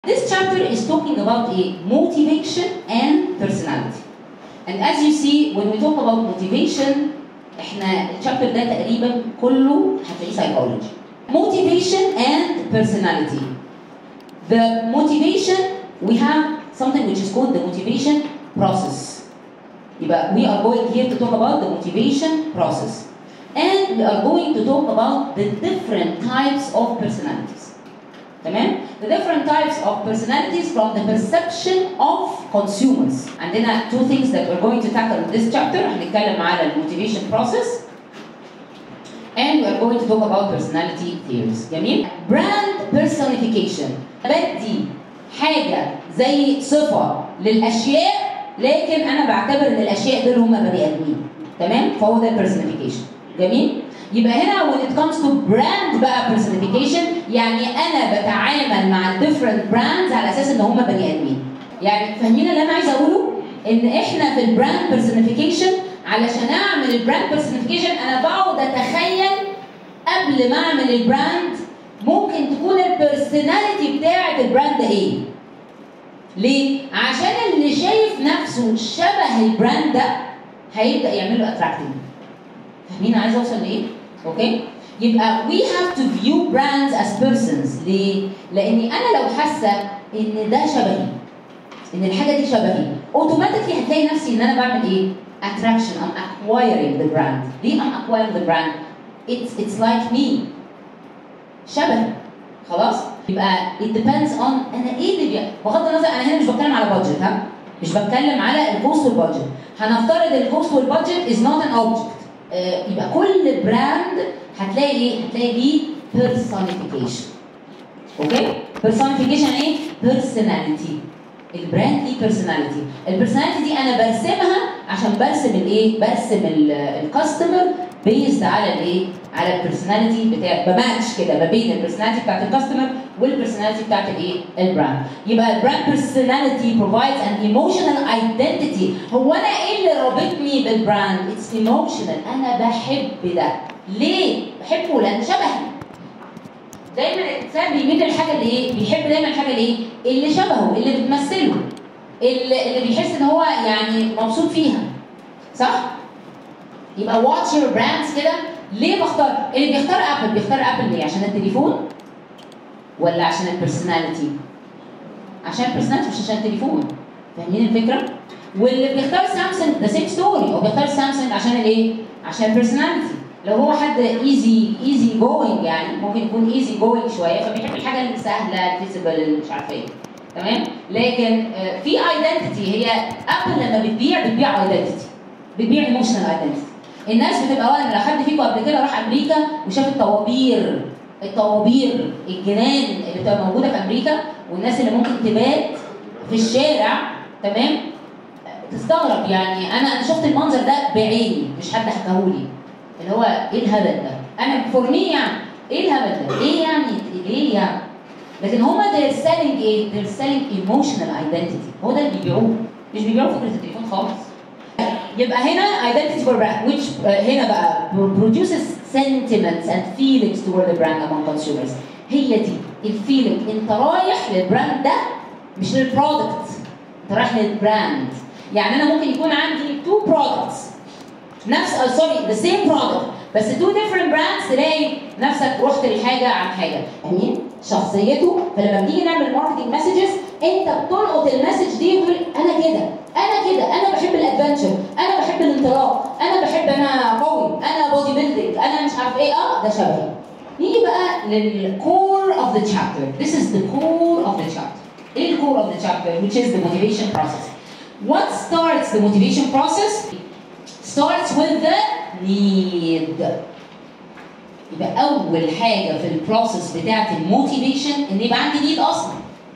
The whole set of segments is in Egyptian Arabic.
This chapter is talking about a motivation and personality. And as you see, when we talk about motivation, احنا الشابتر ده تقريبا كله هتلاقيه psychology. Motivation and personality. The motivation, we have something which is called the motivation process. يبقى we are going here to talk about the motivation process. And we are going to talk about the different types of personalities. تمام؟ The different types of personalities from the perception of consumers. عندنا two things that we're going to tackle in this chapter. هنتكلم على motivation process and we are going to talk about personality theories. جميل؟ Brand personification. بدي حاجة زي صفة للأشياء لكن أنا بعتبر إن الأشياء دول هم بني آدمين. تمام؟ فهو ده personification. جميل؟ يبقى هنا when it comes to brand بقى personification يعني انا بتعامل مع different brands على اساس ان هم بني ادمين. يعني فاهمين اللي انا عايزه اقوله؟ ان احنا في البراند personification علشان اعمل البراند personification انا بقعد اتخيل قبل ما اعمل البراند ممكن تكون البرسوناليتي بتاعت البراند ده ايه؟ ليه؟ عشان اللي شايف نفسه شبه البراند ده هيبدا يعمل له اتراكتنج. فاهمين عايز اوصل لايه؟ اوكي؟ يبقى we have to view brands as persons ليه؟ لاني انا لو حاسه ان ده شبهي ان الحاجه دي شبهي اوتوماتيكلي هتلاقي نفسي ان انا بعمل ايه؟ attraction I'm acquiring the brand ليه I'm acquiring the brand؟ it's it's like me شبهي خلاص؟ يبقى it depends on انا ايه اللي بي... بغض النظر انا هنا مش بتكلم على بادجت ها؟ مش بتكلم على الكوست والبادجت هنفترض الكوست والبادجت is not an object آه، يبقى كل براند هتلاقي ايه؟ هتلاقي ليه personification. اوكي؟ personification ايه؟ personality. البراند ليه personality. البرسوناليتي دي انا برسمها عشان برسم الايه؟ برسم الكاستمر بيزد على الايه؟ على البرسوناليتي بتاع بماتش كده ما بين البرسوناليتي بتاعت الكاستمر والبرسوناليتي بتاعت الايه؟ البراند. يبقى البراند personality provides an emotional identity. هو انا ايه اللي رابطني بالبراند؟ اتس emotional انا بحب ده. ليه؟ بحبه لان شبهي. دايما الانسان بيميل للحاجه اللي ايه؟ بيحب دايما الحاجه اللي ايه؟ اللي شبهه، اللي بتمثله. اللي, اللي بيحس ان هو يعني مبسوط فيها. صح؟ يبقى واتش يور براندز كده ليه بختار؟ اللي بيختار ابل بيختار ابل ليه؟ عشان التليفون؟ ولا عشان البرسوناليتي؟ عشان البرسوناليتي مش عشان التليفون. فاهمين الفكره؟ واللي بيختار سامسونج ذا سيم ستوري هو بيختار سامسونج عشان الايه؟ عشان البرسوناليتي. لو هو حد ايزي ايزي جوينج يعني ممكن يكون ايزي جوينج شويه فبيحب الحاجه السهله الفيزبل مش عارفه ايه تمام لكن آه، في ايدنتيتي هي ابل لما بتبيع بتبيع ايدنتيتي بتبيع ايموشنال ايدنتيتي الناس بتبقى وانا لو حد فيكم قبل كده راح امريكا وشاف الطوابير الطوابير الجنان اللي بتبقى موجوده في امريكا والناس اللي ممكن تبات في الشارع تمام تستغرب يعني انا انا شفت المنظر ده بعيني مش حد حكاهولي اللي هو ايه الهبل ده؟ انا فور مي يعني ايه الهبل ده؟ ايه يعني ليه يعني؟ لكن هما they're selling ايه؟ they're selling emotional identity هو ده اللي بيبيعوه مش بيبيعوا فكره التليفون خالص يبقى هنا identity for brand which uh, هنا بقى produces sentiments and feelings toward the brand among consumers هي دي الفيلينج انت رايح للبراند ده مش للبرودكت انت رايح للبراند يعني انا ممكن يكون عندي two products نفس uh, سوري ذا سيم برودكت بس تو ديفرنت براندز تلاقي نفسك رحت لحاجه عن حاجه فاهمين شخصيته فلما بنيجي نعمل ماركتنج مسجز انت بتلقط المسج دي وتقول انا كده انا كده انا بحب الادفنتشر انا بحب الانطلاق انا بحب انا قوي انا بودي بيلدينج انا مش عارف ايه اه ده شبهي نيجي بقى للكور اوف ذا شابتر this is the core of the chapter ايه الكور اوف ذا chapter which is the motivation process what starts the motivation process starts with the need يبقى اول حاجه في البروسيس بتاعه الموتيفيشن ان يبقى عندي نيد اصلا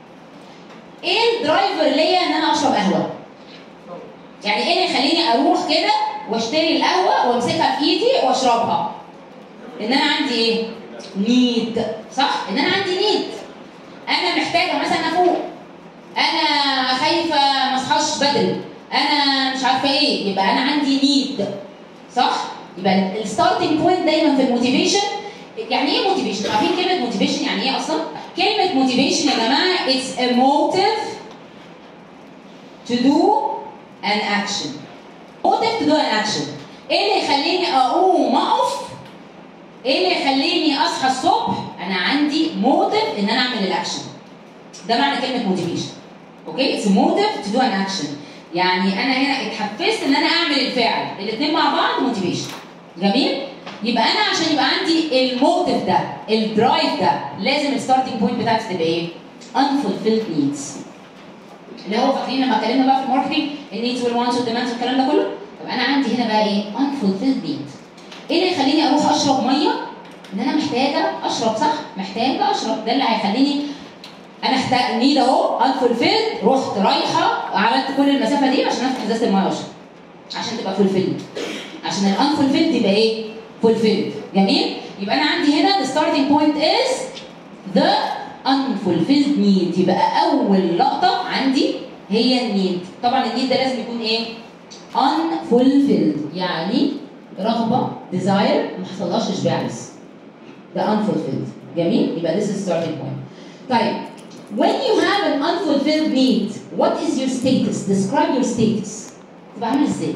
ايه الدرايفر ليا ان انا اشرب قهوه يعني ايه اللي يخليني اروح كده واشتري القهوه وامسكها في ايدي واشربها ان انا عندي ايه نيد صح ان انا عندي نيد انا محتاجه مثلا افوق انا خايفه ما اصحاش بدري انا مش عارفه ايه يبقى انا عندي نيد صح يبقى الستارتنج بوينت دايما في الموتيفيشن يعني ايه موتيفيشن عارفين كلمه موتيفيشن يعني ايه اصلا كلمة motivation يا جماعة it's a motive to do an action motive to do an action ايه اللي يخليني اقوم اقف ايه اللي يخليني اصحى الصبح انا عندي موتيف ان انا اعمل الاكشن ده معنى كلمه موتيفيشن اوكي اتس موتيف تو دو ان اكشن يعني انا هنا اتحفزت ان انا اعمل الفعل الاثنين مع بعض موتيفيشن جميل يبقى انا عشان يبقى عندي الموتيف ده الدرايف ده لازم الستارتنج بوينت بتاعتي تبقى ايه unfulfilled needs اللي هو فاكرين لما اتكلمنا بقى في الماركتنج النيدز والوانتس والديماندز والكلام ده كله طب انا عندي هنا بقى ايه unfulfilled need ايه اللي يخليني اروح اشرب ميه ان انا محتاجه اشرب صح محتاجه اشرب ده اللي هيخليني انا احتاج نيد اهو unfulfilled رحت رايحه عملت كل المسافه دي عشان افتح ازازه الميه واشرب عشان تبقى فولفيلد عشان الانفولفيلد يبقى ايه فولفيلد جميل يبقى انا عندي هنا the starting point is the unfulfilled need يبقى اول لقطه عندي هي النيد طبعا النيد ده لازم يكون ايه unfulfilled يعني رغبه desire ما حصلهاش اشباع لسه ده unfulfilled جميل يبقى this is starting point طيب when you have an unfulfilled need what is your status describe your status تبقى عامل ازاي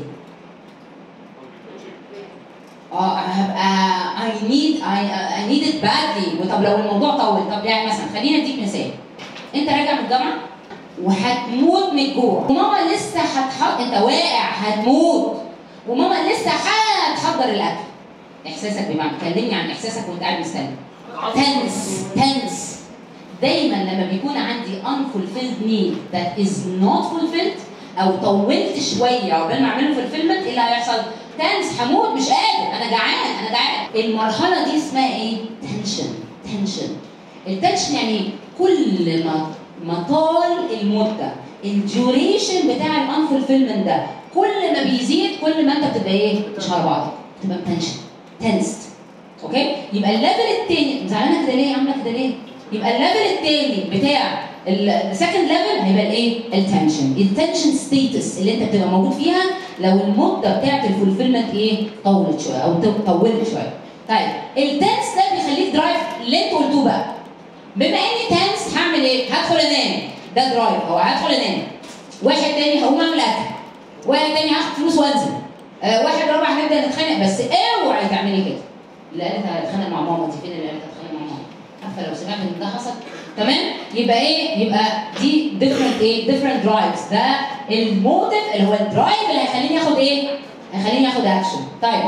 اه هبقى I need I, I need it badly وطب لو الموضوع طول طب يعني مثلا خلينا اديك مثال انت راجع من الجامعه وهتموت من الجوع وماما لسه هتحط انت واقع هتموت وماما لسه هتحضر الاكل احساسك بمعنى كلمني عن احساسك وانت قاعد مستني تنس تنس دايما لما بيكون عندي unfulfilled need that is not fulfilled او طولت شويه عقبال ما اعمله fulfillment ايه اللي هيحصل؟ تنس هموت مش قادر انا جعان انا جعان المرحله دي اسمها ايه؟ تنشن تنشن التنشن يعني كل ما ما طال المده الديوريشن بتاع الانفولفيلمنت ده كل ما بيزيد كل ما انت بتبقى ايه؟ مش على بعضك بتبقى تنشن تنست اوكي؟ يبقى الليفل التاني زعلانه كده ليه؟ عامله كده ليه؟ يبقى الليفل التاني بتاع السكند ليفل هيبقى الايه؟ التنشن، التنشن ستيتس اللي انت بتبقى موجود فيها لو المده بتاعت الفولفيلمنت ايه؟ طولت شويه او طولت شويه. طيب التنس ده بيخليك درايف اللي انت قلتوه بقى. بما اني تنس هعمل ايه؟ هدخل انام ده درايف او هدخل انام. واحد تاني هقوم اعمل اكل. واحد تاني هاخد فلوس وانزل. آه واحد رابع هنبدا نتخانق بس اوعي تعملي كده. اللي قالت هتخانق مع ماما دي فين اللي قالت هتخانق مع ماما؟ عارفه لو سمعت ان ده حصل تمام يبقى ايه يبقى دي different ايه different drives ده الموتيف اللي هو الدرايف اللي هيخليني اخد ايه هيخليني اخد اكشن طيب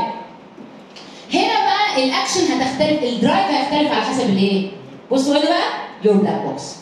هنا بقى الاكشن هتختلف الدرايف هيختلف على حسب الايه بصوا هنا بقى يور بلاك بوكس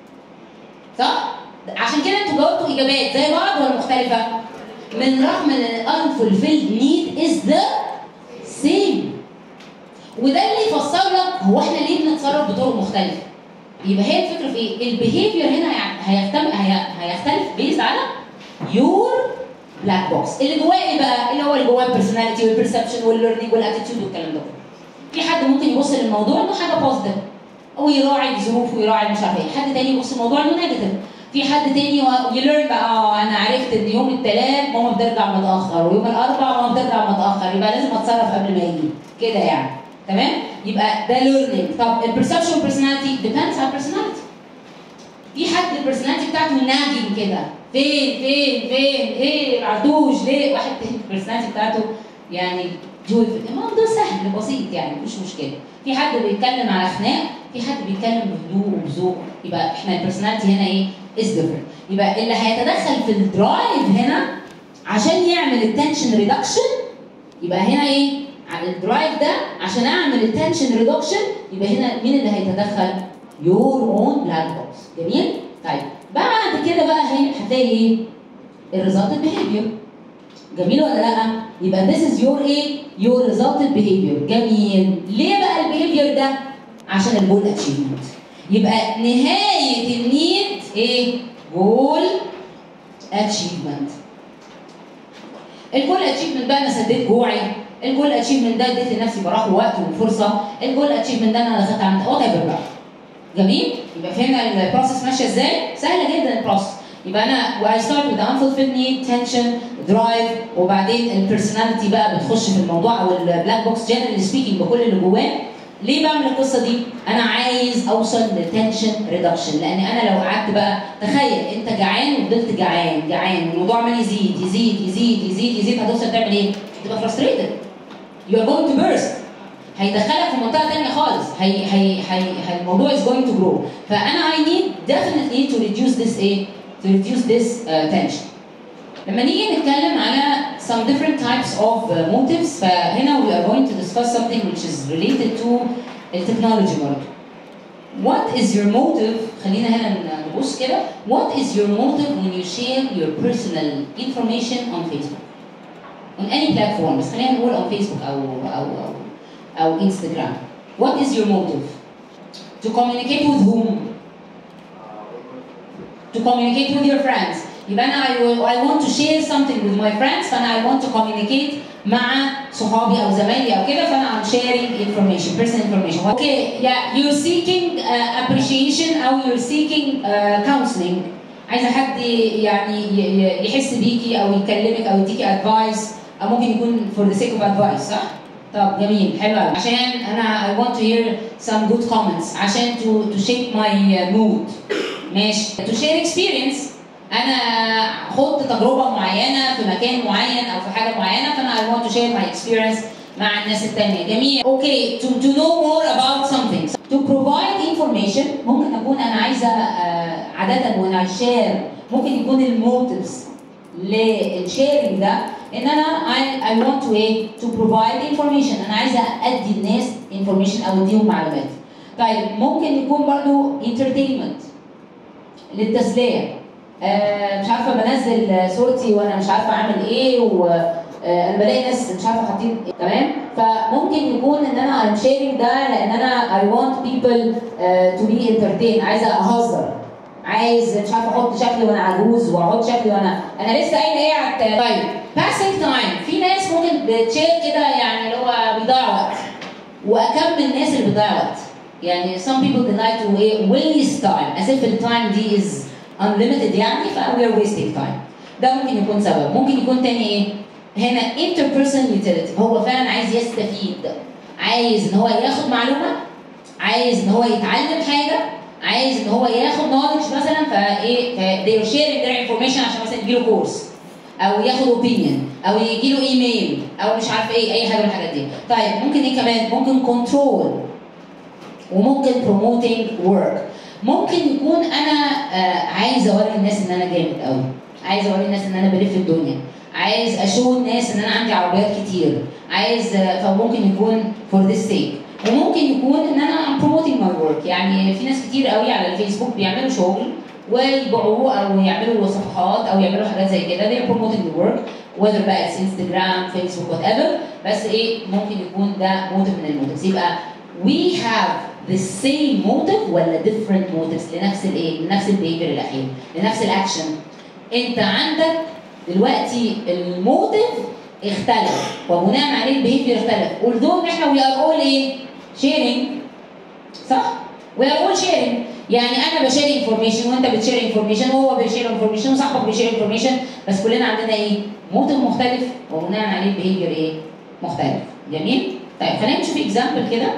صح عشان كده انتوا جاوبتوا اجابات زي بعض ولا مختلفه من رغم ان الانفولفيلد نيد از ذا سيم وده اللي يفسر لك هو احنا ليه بنتصرف بطرق مختلفه يبقى هي الفكره في ايه؟ البيهيفير هنا هيختلف هيختلف بيز على يور بلاك بوكس اللي جواه ايه بقى؟ اللي هو اللي جواه البيرسوناليتي والبرسبشن والليرنينج والاتيتيود والكلام ده في حد ممكن يبص للموضوع انه حاجه بوزيتيف او يراعي الظروف ويراعي مش عارف ايه، حد تاني يبص للموضوع انه نيجاتيف في حد تاني يليرن بقى اه انا عرفت ان يوم الثلاث ماما بترجع متاخر ويوم الاربع ماما بترجع متاخر يبقى لازم اتصرف قبل ما يجي كده يعني تمام يبقى ده ليرنينج طب البرسبشن والبرسوناليتي ديبيندز على البرسوناليتي في حد البرسوناليتي بتاعته ناجين كده فين فين فين ايه العرطوش ليه واحد تاني البرسوناليتي بتاعته يعني جوي في الموضوع سهل بسيط يعني مش مشكله في حد بيتكلم على خناق في حد بيتكلم بهدوء وبذوق يبقى احنا البرسوناليتي هنا ايه از ديفرنت يبقى اللي هيتدخل في الدرايف هنا عشان يعمل التنشن ريدكشن يبقى هنا ايه على الدرايف ده عشان اعمل التنشن ريدكشن يبقى هنا مين اللي هيتدخل؟ يور اون بلاك بوكس جميل؟ طيب بعد كده بقى هتلاقي ايه؟ الريزلت بيهيفير جميل ولا لا؟ يبقى this is your ايه؟ your resulted behavior جميل ليه بقى البيهيفير ده؟ عشان الجول اتشيفمنت يبقى نهاية النيد ايه؟ جول اتشيفمنت الجول اتشيفمنت بقى انا سديت جوعي الجول اتشيفمنت ده اديت لنفسي براح ووقت وفرصه الجول اتشيفمنت ده انا دخلت عملت وات ايفر بقى جميل يبقى فهمنا البروسيس ماشيه ازاي سهله جدا البروسيس يبقى انا واي ستارت وذ unfulfilled need tension درايف وبعدين البيرسوناليتي بقى بتخش في الموضوع او البلاك بوكس جنرالي سبيكينج بكل اللي جواه ليه بعمل القصه دي؟ انا عايز اوصل لتنشن ريدكشن لان انا لو قعدت بقى تخيل انت جعان وفضلت جعان جعان والموضوع عمال يزيد يزيد يزيد يزيد يزيد هتوصل تعمل ايه؟ تبقى فرستريتد يو ار جوينج تو بيرست هيدخلك في منطقه ثانيه خالص هي هي هي هي- الموضوع is going to grow فانا I need definitely to reduce this ايه؟ to reduce this uh, tension لما نيجي نتكلم على some different types of uh, motives فهنا we are going to discuss something which is related to التكنولوجي برضه. What is your motive؟ خلينا هنا نبص كده. What is your motive when you share your personal information on Facebook? On any platform بس خلينا نقول on Facebook أو أو أو أو Instagram. What is your motive? To communicate with whom? to communicate with your friends يبقى انا I, will, I want to share something with my friends فانا I want to communicate مع صحابي او زمايلي او كده فانا I'm sharing information personal information okay yeah you're seeking uh, appreciation او you're seeking uh, counseling عايزه حد يعني ي- ي- يحس بيكي او يكلمك او يديكي advice او ممكن يكون for the sake of advice صح؟ طب جميل حلو قوي عشان انا I want to hear some good comments عشان to to shape my uh, mood ماشي to share experience انا خدت تجربه معينه في مكان معين او في حاجه معينه فانا I want to share my experience مع الناس التانية جميل اوكي to, to know more about something to provide information ممكن اكون انا عايزه آه، عاده وانا شير ممكن يكون الموتيفز للشيرنج ده ان انا I, I want to ايه to provide information انا عايزه ادي الناس information او اديهم معلومات طيب ممكن يكون برضو entertainment للتسليه آه مش عارفه بنزل صورتي وانا مش عارفه اعمل ايه و آه، انا بلاقي ناس مش عارفه حاطين إيه، تمام فممكن يكون ان انا I'm sharing ده لان انا I want people uh, to be entertained عايزه اهزر عايز مش عارفه احط شكلي وانا عجوز واحط شكلي وانا انا لسه قايله ايه على الت- طيب passing time في ناس ممكن بتشير كده يعني اللي هو بيضيع وقت واكم الناس اللي بتضيع وقت يعني some people they like to wa- waste time as if the time دي is unlimited يعني ف we are wasting time ده ممكن يكون سبب ممكن يكون تاني ايه هنا interpersonal utility هو فعلا عايز يستفيد عايز ان هو ياخد معلومه عايز ان هو يتعلم حاجه عايز ان هو ياخد knowledge مثلا فايه ف- they are sharing their information عشان مثلا يجيله كورس او ياخد اوبينيون او يجي له ايميل او مش عارف ايه اي حاجه من الحاجات دي طيب ممكن ايه كمان ممكن كنترول وممكن promoting work ممكن يكون انا آه عايز اوري الناس ان انا جامد قوي عايز اوري الناس ان انا بلف الدنيا عايز اشو الناس ان انا عندي عربيات كتير عايز آه، فممكن يكون for this sake وممكن يكون ان انا I'm promoting my work يعني في ناس كتير قوي على الفيسبوك بيعملوا شغل ويبيعوه او يعملوا صفحات او يعملوا حاجات زي كده they're promoting the work whether بقى it's انستجرام فيسبوك وات ايفر بس ايه ممكن يكون ده موتيف من الموتيفز يبقى we have the same motive ولا different motives لنفس الايه لنفس البيهيفير الاخير لنفس الاكشن انت عندك دلوقتي الموتيف اختلف وبناء عليه البيهيفير اختلف although ان احنا we are all ايه sharing صح؟ We are all sharing يعني انا بشير انفورميشن وانت بتشير انفورميشن وهو بيشير انفورميشن وصاحبك بيشير انفورميشن بس كلنا عندنا ايه؟ موتيف مختلف وبناء عليه البيهيفير ايه؟ مختلف جميل؟ طيب خلينا نشوف اكزامبل كده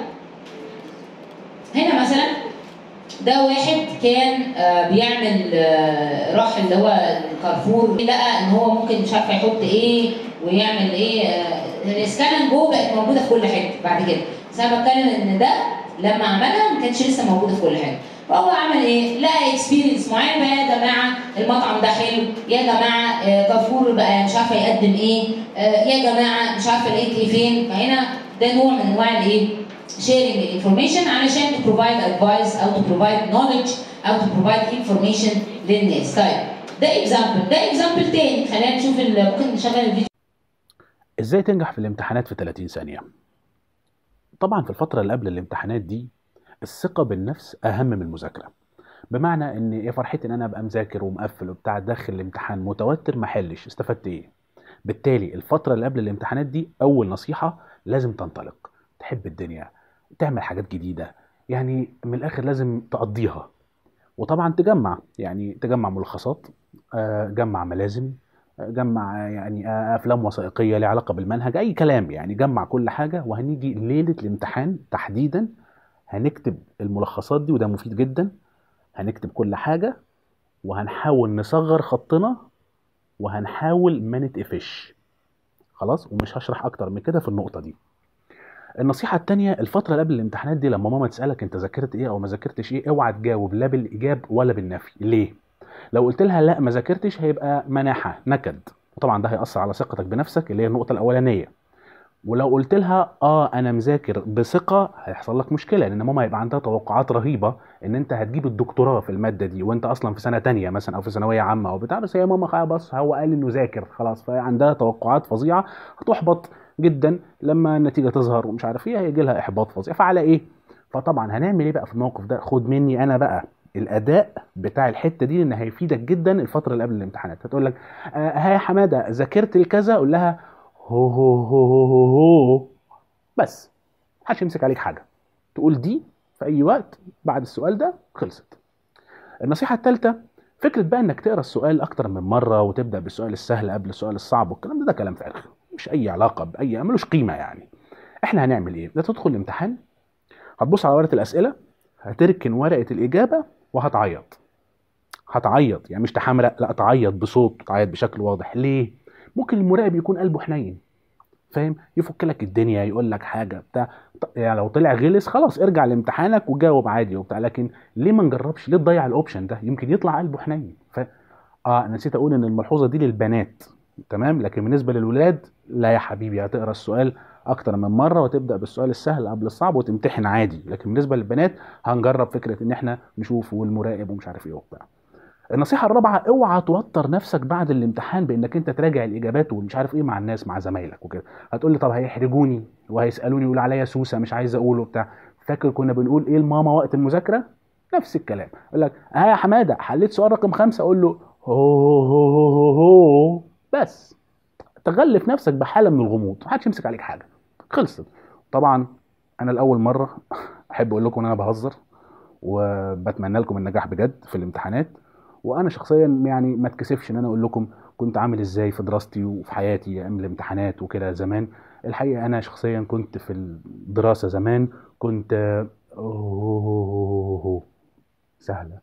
هنا مثلا ده واحد كان آه، بيعمل آه، راح اللي هو الكارفور لقى ان هو ممكن مش عارفه يحط ايه ويعمل ايه آه، الاسكان جو بقت موجوده في كل حته بعد كده بس انا بتكلم ان ده لما عملها ما كانتش لسه موجوده في كل حته فهو عمل ايه؟ لقى اكسبيرينس معين بقى يا جماعه المطعم ده حلو يا جماعه آه، كارفور بقى مش عارفه يقدم ايه آه، يا جماعه مش عارفه لقيت ايه فين فهنا ده نوع من انواع الايه؟ sharing the information علشان to provide advice او to provide knowledge او to provide information للناس طيب ده example ده example تاني خلينا نشوف ال- ممكن نشغل الفيديو ازاي تنجح في الامتحانات في 30 ثانية؟ طبعا في الفترة اللي قبل الامتحانات دي الثقة بالنفس أهم من المذاكرة بمعنى ان يا فرحتي ان انا ابقى مذاكر ومقفل وبتاع داخل الامتحان متوتر ما حلش استفدت ايه بالتالي الفترة اللي قبل الامتحانات دي اول نصيحة لازم تنطلق تحب الدنيا تعمل حاجات جديدة يعني من الاخر لازم تقضيها وطبعا تجمع يعني تجمع ملخصات آه، جمع ملازم جمع يعني افلام وثائقيه ليها علاقه بالمنهج اي كلام يعني جمع كل حاجه وهنيجي ليله الامتحان تحديدا هنكتب الملخصات دي وده مفيد جدا هنكتب كل حاجه وهنحاول نصغر خطنا وهنحاول ما نتقفش خلاص ومش هشرح اكتر من كده في النقطه دي النصيحه التانية الفتره اللي قبل الامتحانات دي لما ماما تسالك انت ذاكرت ايه او ما ذاكرتش ايه اوعى تجاوب لا بالايجاب ولا بالنفي ليه لو قلت لها لا ما ذاكرتش هيبقى مناحه نكد وطبعا ده هيأثر على ثقتك بنفسك اللي هي النقطه الاولانيه ولو قلت لها اه انا مذاكر بثقه هيحصل لك مشكله لان ماما هيبقى عندها توقعات رهيبه ان انت هتجيب الدكتوراه في الماده دي وانت اصلا في سنه تانية مثلا او في ثانويه عامه او بتاع بس هي ماما خلاص بص هو قال انه ذاكر خلاص فهي عندها توقعات فظيعه هتحبط جدا لما النتيجه تظهر ومش عارف ايه هيجي لها احباط فظيع فعلى ايه فطبعا هنعمل ايه بقى في الموقف ده خد مني انا بقى الاداء بتاع الحته دي لان هيفيدك جدا الفتره اللي قبل الامتحانات هتقول لك آه ها يا حماده ذاكرت الكذا قول لها هو هو هو هو هو, هو. بس محدش يمسك عليك حاجه تقول دي في اي وقت بعد السؤال ده خلصت النصيحه الثالثه فكره بقى انك تقرا السؤال اكتر من مره وتبدا بالسؤال السهل قبل السؤال الصعب والكلام ده ده كلام فارغ مش اي علاقه باي ملوش قيمه يعني احنا هنعمل ايه ده تدخل الامتحان هتبص على ورقه الاسئله هتركن ورقه الاجابه وهتعيط هتعيط يعني مش تحمرق لا تعيط بصوت تعيط بشكل واضح ليه ممكن المراقب يكون قلبه حنين فاهم يفك لك الدنيا يقول لك حاجه بتاع يعني لو طلع غلس خلاص ارجع لامتحانك وجاوب عادي وبتاع لكن ليه ما نجربش ليه تضيع الاوبشن ده يمكن يطلع قلبه حنين ف اه انا نسيت اقول ان الملحوظه دي للبنات تمام لكن بالنسبه للولاد لا يا حبيبي هتقرا السؤال اكتر من مره وتبدا بالسؤال السهل قبل الصعب وتمتحن عادي لكن بالنسبه للبنات هنجرب فكره ان احنا نشوف والمراقب ومش عارف ايه وبتاع النصيحة الرابعة اوعى توتر نفسك بعد الامتحان بانك انت تراجع الاجابات ومش عارف ايه مع الناس مع زمايلك وكده هتقول لي طب هيحرجوني وهيسالوني يقول عليا سوسه مش عايز اقول وبتاع فاكر كنا بنقول ايه لماما وقت المذاكره نفس الكلام يقول لك ها يا حماده حليت سؤال رقم خمسة اقول له هو هو هو هو بس تغلف نفسك بحاله من الغموض محدش يمسك عليك حاجه خلصت طبعا انا لاول مره احب اقول لكم ان انا بهزر وبتمنى لكم النجاح بجد في الامتحانات وانا شخصيا يعني ما اتكسفش ان انا اقول لكم كنت عامل ازاي في دراستي وفي حياتي ايام الامتحانات وكده زمان الحقيقه انا شخصيا كنت في الدراسه زمان كنت سهله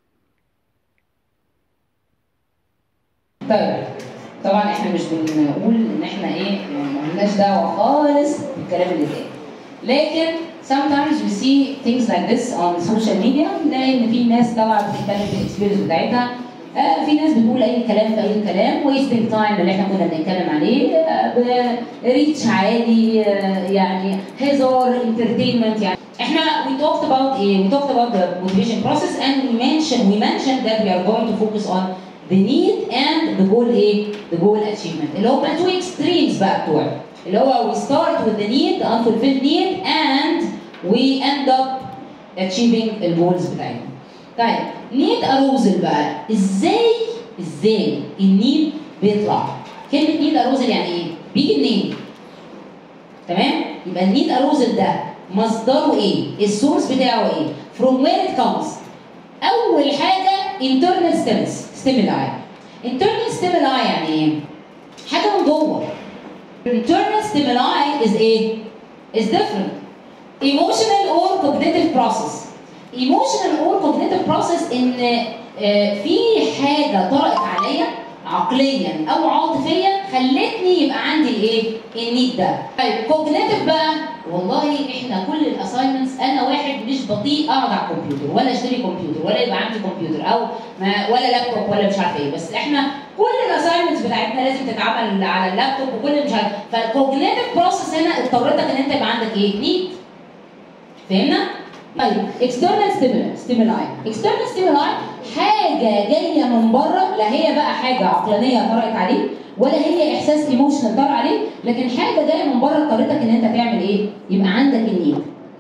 طيب طبعا احنا مش بنقول ان احنا ايه ما لناش دعوه خالص بالكلام اللي اتقال لكن sometimes we see things like this on social media نلاقي ان في ناس طبعا بتتكلم في الاكسبيرينس بتاعتها آه في ناس بتقول اي كلام في اي كلام ويستنج تايم اللي احنا كنا بنتكلم عليه آه ريتش عالي آه يعني هزار انترتينمنت يعني احنا we talked about ايه we talked about the motivation process and we mentioned we mentioned that we are going to focus on the need and the goal ايه the goal achievement اللي هما two extremes بقى بتوع اللي هو we start with the need the unfulfilled need and we end up achieving الجولز بتاعتنا طيب نيد اروزل بقى ازاي ازاي النيد بيطلع كلمه نيد اروزل يعني ايه بيجي منين تمام يبقى النيد اروزل ده مصدره ايه السورس بتاعه ايه from where it comes اول حاجه internal stimulus stimuli internal stimuli يعني ايه حاجه من جوه internal stimuli is ايه is different emotional or cognitive process emotional or cognitive process ان في حاجه طرأت عليا عقليا او عاطفيا خلتني يبقى عندي الايه؟ النيد ده. طيب كوجنيتيف بقى والله احنا كل الاساينمنتس انا واحد مش بطيء اقعد على الكمبيوتر ولا اشتري كمبيوتر ولا يبقى عندي كمبيوتر او ما ولا لابتوب ولا مش عارف ايه بس احنا كل الاساينمنتس بتاعتنا لازم تتعمل على اللابتوب وكل مش عارف فالكوجنيتيف بروسس هنا اضطرتك ان انت يبقى عندك ايه؟ نيد. فهمنا؟ طيب external stimuli stimuli external stimuli حاجة جاية من بره لا هي بقى حاجة عقلانية طرقت عليه ولا هي إحساس ايموشنال طرق عليه لكن حاجة جاية من بره اضطرتك إن أنت تعمل إيه؟ يبقى عندك النيد.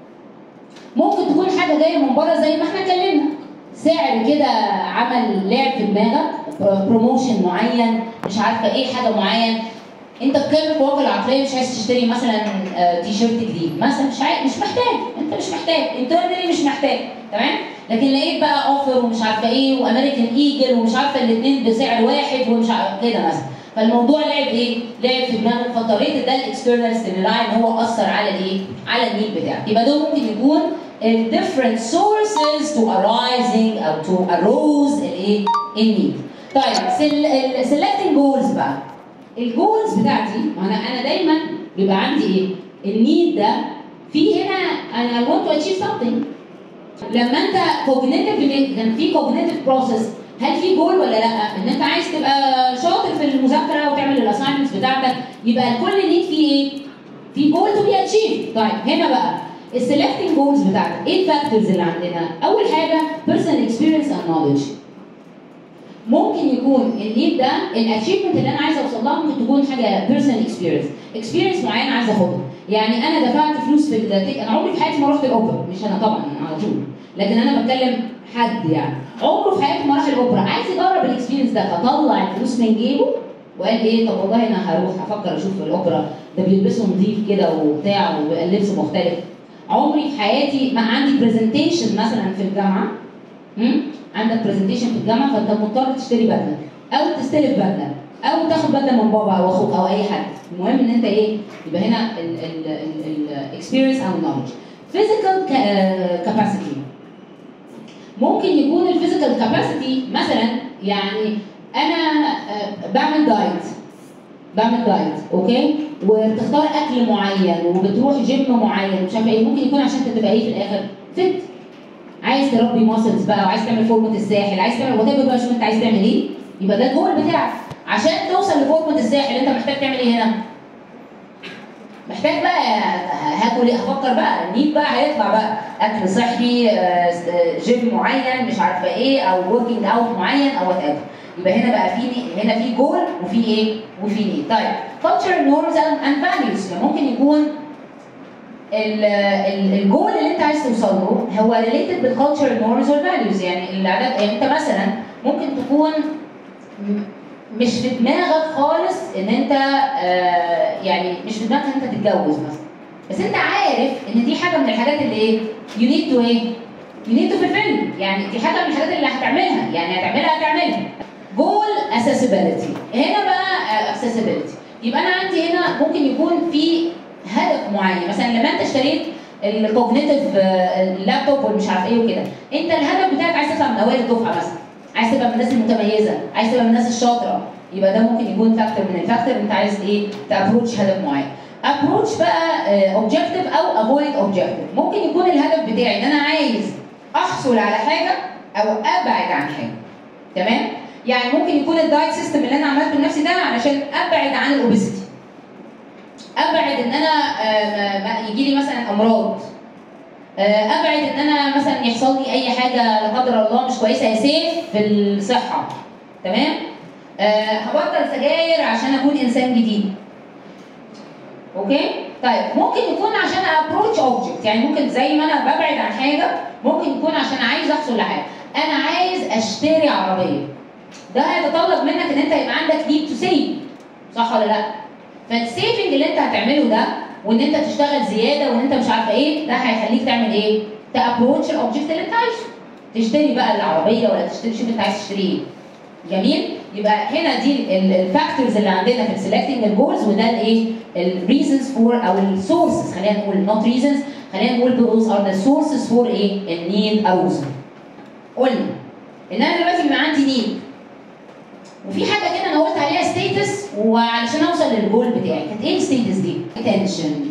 ممكن تكون حاجة جاية من بره زي ما احنا اتكلمنا سعر كده عمل لعب في دماغك بروموشن معين مش عارفة إيه حاجة معين انت بتكلم القواك العقليه مش عايز تشتري مثلا تي شيرت جديد مثلا مش عايز مش محتاج انت مش محتاج انترنالي مش محتاج تمام لكن لقيت بقى اوفر ومش عارفه ايه وامريكان ايجل ومش عارفه الاثنين بسعر واحد ومش عارفه كده مثلا فالموضوع لعب ايه؟ لعب في دماغك فاضطريت ده الاكسترنال ستيمولاي ان هو اثر على الايه؟ على النيد بتاعك يبقى ده ممكن يكون ال different sources to arising او to arouse الايه؟ النيد. طيب selecting goals بقى الجولز بتاعتي ما انا انا دايما بيبقى عندي ايه؟ النيد ده في هنا انا want to achieve something لما انت cognitive كان في cognitive process هل في جول ولا لا؟ ان انت عايز تبقى شاطر في المذاكره وتعمل الاساينمنتس بتاعتك يبقى الكل نيد فيه ايه؟ في جول تو بي اتشيف طيب هنا بقى السلكتنج جولز بتاعتك ايه الفاكتورز اللي عندنا؟ اول حاجه personal experience and knowledge ممكن يكون النيد ده الاتشيفمنت اللي انا عايزه اوصل لها ممكن تكون حاجه بيرسونال اكسبيرينس اكسبيرينس معينه عايزه اخدها يعني انا دفعت فلوس في الداتي انا عمري في حياتي ما رحت الاوبرا مش انا طبعا على طول لكن انا بتكلم حد يعني عمره في حياته ما راح الاوبرا عايز يجرب الاكسبيرينس ده فطلع الفلوس من جيبه وقال ايه طب والله انا هروح افكر اشوف الاوبرا ده بيلبسوا نظيف كده وبتاع واللبس مختلف عمري في حياتي ما عندي برزنتيشن مثلا في الجامعه مم؟ عندك برزنتيشن في الجامعه فانت مضطر تشتري بدله او تستلف بدله او تاخد بدله من بابا او اخوك او اي حد المهم ان انت ايه يبقى هنا الاكسبيرينس او النولج فيزيكال كاباسيتي ممكن يكون الفيزيكال كاباسيتي مثلا يعني انا آه، بعمل دايت بعمل دايت اوكي وبتختار اكل معين وبتروح جيم معين مش عارفه ايه ممكن يكون عشان انت تبقى ايه في الاخر فت عايز تربي ماسلز بقى وعايز تعمل فورمه الساحل عايز تعمل وات بقى شوف انت عايز تعمل ايه يبقى ده الجول بتاعك عشان توصل لفورمه الساحل انت محتاج تعمل ايه هنا؟ محتاج بقى هاكل ايه هفكر بقى النيد بقى هيطلع بقى اكل صحي آه، جيم معين مش عارفه ايه او وركينج اوت معين او وات ايفر يبقى هنا بقى في هنا في جول وفي ايه وفي نيد طيب culture norms and values يعني ممكن يكون ال- ال- الجول اللي انت عايز توصل له هو ريليتد بالكالتشر نورمز والفاليوز يعني العادات يعني انت مثلا ممكن تكون م- مش في دماغك خالص ان انت آه يعني مش في دماغك ان انت تتجوز مثلا بس انت عارف ان دي حاجه من الحاجات اللي ايه يو نيد تو ايه يو نيد تو فيلفيل يعني دي حاجه من الحاجات اللي هتعملها يعني هتعملها هتعملها جول accessibility هنا بقى accessibility يبقى انا عندي هنا ممكن يكون في هدف معين مثلا لما انت اشتريت الكوجنيتيف اللابتوب والمش عارف ايه وكده انت الهدف بتاعك عايز تطلع من اوائل الدفعه مثلا عايز تبقى من الناس المتميزه عايز تبقى من الناس الشاطره يبقى ده ممكن يكون فاكتور من الفاكتور انت عايز ايه تابروتش هدف معين ابروتش بقى اوبجيكتيف او افويد اوبجيكتيف ممكن يكون الهدف بتاعي ان انا عايز احصل على حاجه او ابعد عن حاجه تمام يعني ممكن يكون الدايت سيستم اللي انا عملته لنفسي ده علشان ابعد عن الاوبيسيتي ابعد ان انا يجي لي مثلا امراض آه، ابعد ان انا مثلا يحصل لي اي حاجه لا قدر الله مش كويسه يا سيف في الصحه تمام أه هبطل سجاير عشان اكون انسان جديد اوكي طيب ممكن يكون عشان ابروتش اوبجكت يعني ممكن زي ما انا ببعد عن حاجه ممكن يكون عشان عايز احصل لحاجه انا عايز اشتري عربيه ده هيتطلب منك ان انت يبقى عندك نيد تو سيف صح ولا لا فالسيفنج اللي انت هتعمله ده وان انت تشتغل زياده وان انت مش عارفه ايه ده هيخليك تعمل ايه تابروتش الاوبجكت اللي انت عايزه تشتري بقى العربيه ولا تشتري شوف انت عايز تشتري ايه جميل يبقى هنا دي الفاكتورز اللي عندنا في السلكتنج الجولز وده الايه الريزونز فور او السورسز خلينا نقول نوت ريزونز خلينا نقول those are the sources for ايه النيد arousal قلنا ان انا دلوقتي بيبقى عندي نيد وفي حاجه كده انا قلت عليها ستيتس وعلشان اوصل للجول بتاعي كانت ايه الستيتس دي؟ attention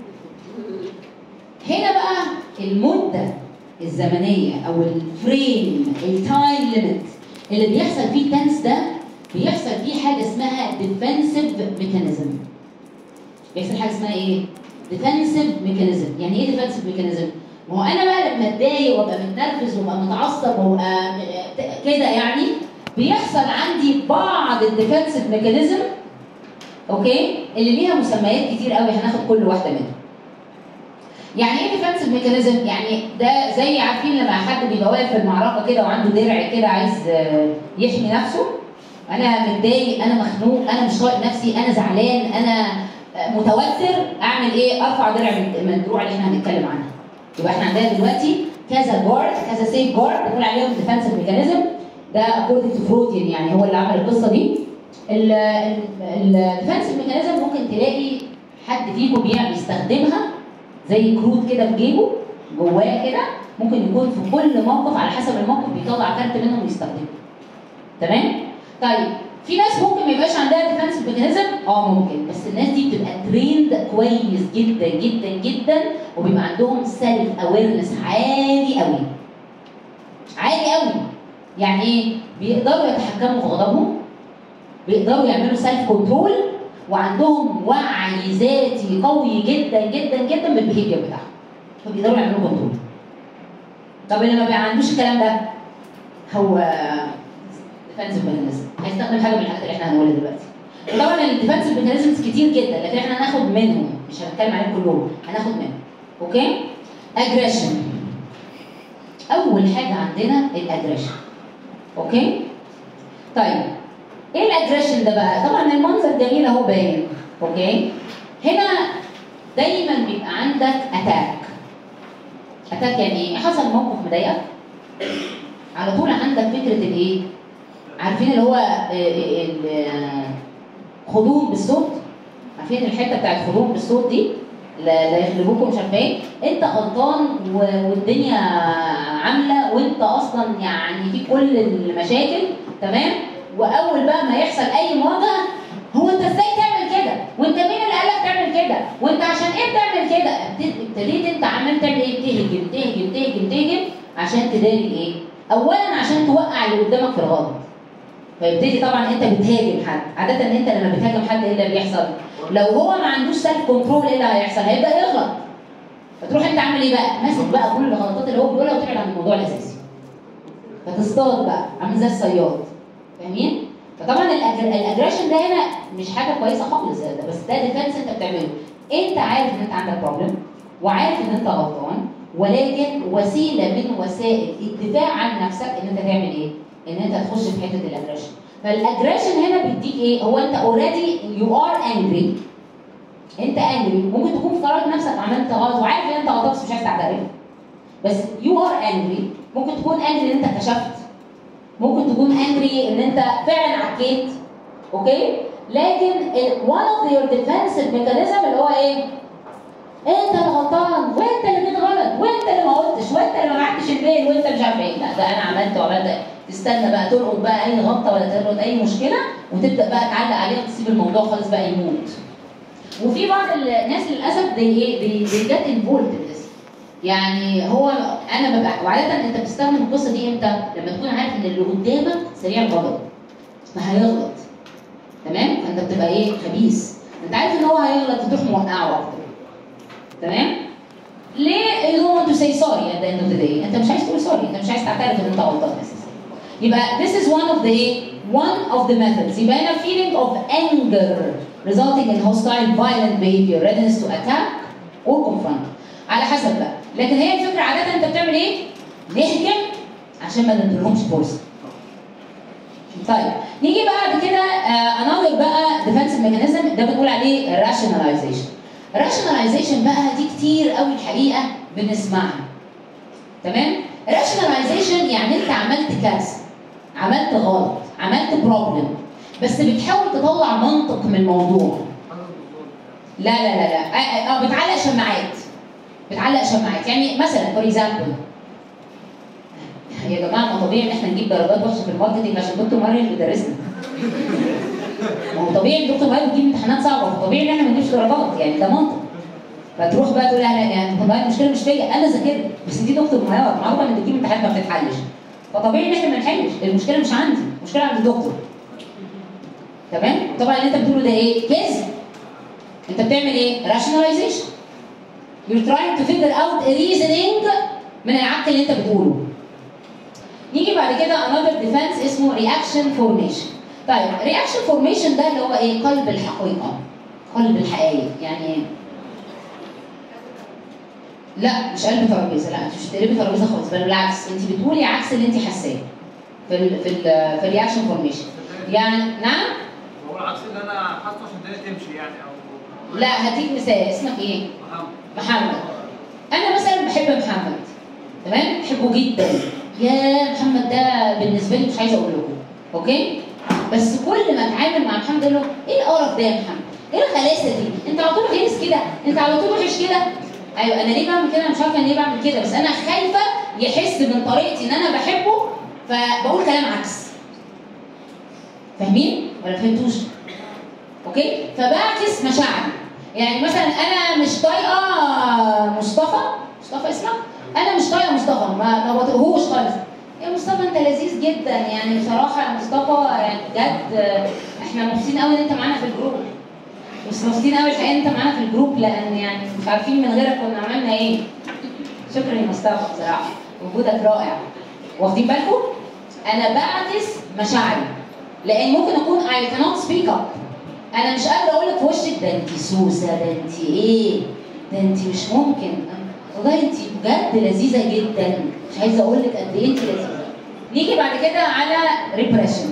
هنا بقى المده الزمنيه او الفريم التايم ليميت اللي بيحصل فيه تنس ده بيحصل فيه حاجه اسمها ديفنسيف ميكانيزم بيحصل حاجه اسمها ايه؟ ديفنسيف ميكانيزم يعني ايه ديفنسيف ميكانيزم؟ ما هو انا بقى لما اتضايق وابقى متنرفز وابقى متعصب وابقى كده يعني بيحصل عندي بعض الديفنسيف ميكانيزم اوكي اللي ليها مسميات كتير قوي هناخد كل واحده منهم يعني ايه ديفنسيف ميكانيزم يعني ده زي عارفين لما حد بيبقى واقف في المعركه كده وعنده درع كده عايز آه، يحمي نفسه انا متضايق انا مخنوق انا مش طايق نفسي انا زعلان انا آه، متوتر اعمل ايه ارفع درع من من الدروع اللي احنا هنتكلم عنها يبقى احنا عندنا دلوقتي كذا جارد كذا سيف جارد بنقول عليهم ديفنسيف ميكانيزم ده اكوردنج تو فرويديان يعني هو اللي عمل القصه دي الديفنس ميكانيزم ممكن تلاقي حد فيكم بيعمل بيستخدمها زي كروت كده في جيبه جواه كده ممكن يكون في كل موقف على حسب الموقف بيطلع كارت منهم ويستخدمه تمام طيب في ناس ممكن ما يبقاش عندها ديفنس ميكانيزم اه ممكن بس الناس دي بتبقى تريند كويس جدا جدا جدا وبيبقى عندهم سيلف اويرنس عالي قوي عالي قوي يعني ايه بيقدروا يتحكموا في غضبهم بيقدروا يعملوا سيلف كنترول وعندهم وعي ذاتي قوي جدا جدا جدا بالبيهيفير بتاعهم فبيقدروا يعملوا كنترول طب اللي ما بيبقى عندوش الكلام ده هو ديفنسيف ميكانيزم هيستخدم حاجه من الحاجات اللي احنا هنقولها دلوقتي وطبعا الديفنسيف ميكانيزمز كتير جدا لكن احنا هناخد منهم مش هنتكلم عليهم كلهم هناخد منهم اوكي اجريشن اول حاجه عندنا الاجريشن اوكي طيب ايه الاجريشن ده بقى طبعا المنظر جميل اهو باين اوكي هنا دايما بيبقى عندك اتاك اتاك يعني ايه حصل موقف مضايقك على طول عندك فكره الايه عارفين اللي هو خدوم بالصوت عارفين الحته بتاعت خدوم بالصوت دي لا لا يغلبوكم مش عارفه ايه انت غلطان والدنيا عامله وانت اصلا يعني في كل المشاكل تمام واول بقى ما يحصل اي مواجهه هو انت ازاي تعمل كده وانت مين اللي قالك تعمل كده وانت عشان ايه بتعمل كده ابتديت انت عمال تعمل ايه تهجم تهجم تهجم تهجم عشان تداري ايه اولا عشان توقع اللي قدامك في الغلط فيبتدي طبعا انت بتهاجم حد عاده ان انت لما بتهاجم حد ايه اللي بيحصل لو هو ما عندوش سيلف كنترول ايه اللي هيحصل هيبدا يغلط فتروح انت عامل ايه بقى ماسك بقى كل الغلطات اللي هو بيقولها وتبعد عن الموضوع الاساسي فتصطاد بقى عامل زي الصياد فاهمين فطبعا الاجريشن ده هنا مش حاجه كويسه خالص ده بس ده ديفنس انت بتعمله انت عارف ان انت عندك بروبلم وعارف ان انت غلطان ولكن وسيله من وسائل الدفاع عن نفسك ان انت تعمل ايه؟ ان انت تخش في حته الاجريشن فالاجريشن هنا بيديك ايه؟ هو انت اوريدي يو ار انجري انت انجري ممكن تكون في قرارك نفسك عملت غلط وعارف ان انت غلطت بس مش عايز تعترف بس يو ار انجري ممكن تكون انجري ان انت كشفت ممكن تكون انجري ان انت فعلا عكيت اوكي لكن one of your defensive mechanism اللي هو ايه؟ انت اللي غلطان وانت اللي جيت غلط وانت اللي ما قلتش وانت اللي ما بعتش الميل وانت مش عارف ايه لا ده انا عملت وعملت تستنى بقى تلقط بقى اي غلطه ولا تلقط اي مشكله وتبدا بقى تعلق عليها وتسيب الموضوع خالص بقى يموت. وفي بعض الناس للاسف دي ايه دي جت انفولد يعني هو انا ببقى وعاده انت بتستخدم القصه دي امتى؟ لما تكون عارف ان اللي قدامك سريع الغضب فهيغلط تمام؟ فانت بتبقى ايه؟ خبيث انت عارف ان هو هيغلط تروح موقعه اكتر تمام؟ ليه you don't want to say sorry at the end of the day؟ انت مش عايز تقول سوري انت مش عايز تعترف ان انت غلطان اساسا يبقى this is one of the one of the methods يبقى هنا feeling of anger resulting in hostile violent behavior readiness to attack or confront على حسب بقى لكن هي الفكره عاده انت بتعمل ايه؟ نهجم عشان ما نديلهمش فرصه. طيب نيجي بعد كده انذر بقى ديفنسيف ميكانيزم ده بنقول عليه راشناليزيشن. راشناليزيشن بقى دي كتير قوي الحقيقه بنسمعها. تمام؟ راشناليزيشن يعني انت عملت كارثه عملت غلط عملت بروبلم بس بتحاول تطلع منطق من الموضوع. لا لا لا لا اه بتعلق شماعات بتعلق شماعات يعني مثلا فور اكزامبل يا جماعه ما طبيعي ان احنا نجيب درجات وحشه في الماركتنج عشان دكتور مريم بيدرسنا ما هو طبيعي الدكتور مريم بتجيب امتحانات صعبه فطبيعي ان احنا ما نجيبش درجات يعني ده منطق فتروح بقى تقول لها يعني دكتور مريم المشكله مش فيا انا ذاكرت بس دي دكتور مريم معروفه ان بتجيب امتحانات ما بتتحلش فطبيعي ان احنا ما نحلش المشكله مش عندي المشكله عند الدكتور تمام طبعا اللي انت بتقوله ده ايه كذب انت بتعمل ايه راشناليزيشن You're trying to figure out a reasoning من العك اللي انت بتقوله. نيجي بعد كده another defense اسمه reaction formation. طيب reaction formation ده اللي هو ايه؟ قلب الحقيقة. قلب الحقائق، يعني ايه؟ لا مش قلب ترابيزه لا انت مش بتقلبي ترابيزه خالص بل بالعكس انت بتقولي عكس اللي انت حاساه في ال في ال في الرياكشن فورميشن يعني نعم هو العكس اللي انا حاسه عشان الدنيا تمشي يعني او لا هديك مثال اسمك ايه؟ محمد محمد انا مثلا بحب محمد تمام بحبه جدا يا محمد ده بالنسبه لي مش عايزه اقول لكم اوكي بس كل ما اتعامل مع محمد اقول له ايه القرف ده يا محمد؟ ايه الغلاسه دي؟ انت على طول غلس كده، انت على طول وحش كده. ايوه انا ليه بعمل كده؟ انا مش عارفه انا ليه بعمل كده بس انا خايفه يحس من طريقتي ان انا بحبه فبقول كلام عكس. فاهمين؟ ولا فهمتوش؟ اوكي؟ فبعكس مشاعري. يعني مثلا انا مش طايقه مصطفى مصطفى اسمه انا مش طايقه مصطفى ما ما بطيقهوش خالص يا مصطفى انت لذيذ جدا يعني بصراحه يا مصطفى يعني بجد آه، احنا مبسوطين قوي ان انت معانا في الجروب بس مبسوطين قوي الحقيقه ان انت معانا في الجروب لان يعني مش عارفين من غيرك كنا عملنا ايه شكرا يا مصطفى بصراحه وجودك رائع واخدين بالكم انا بعكس مشاعري لان ممكن اكون I cannot speak up انا مش قادره اقول لك في وشك ده انت سوسه ده انت ايه ده انت مش ممكن والله انت بجد لذيذه جدا مش عايزه اقول لك قد ايه انت لذيذه نيجي بعد كده على ريبريشن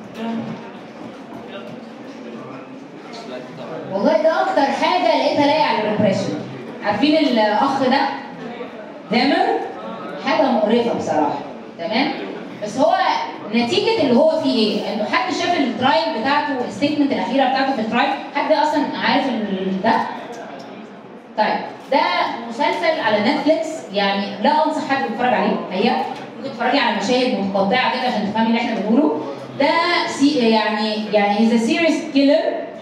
والله ده اكتر حاجه لقيتها لايقه على الريبريشن عارفين الاخ ده دامر حاجه مقرفه بصراحه تمام بس هو نتيجه اللي هو فيه ايه؟ انه حد شاف الترايل بتاعته الستيتمنت الاخيره بتاعته في الترايل حد اصلا عارف ال- ده؟ طيب ده مسلسل على نتفليكس يعني لا انصح حد يتفرج عليه هي ممكن تتفرجي على مشاهد متقطعه كده عشان تفهمي اللي احنا بنقوله ده سي يعني يعني هيز سيريس كيلر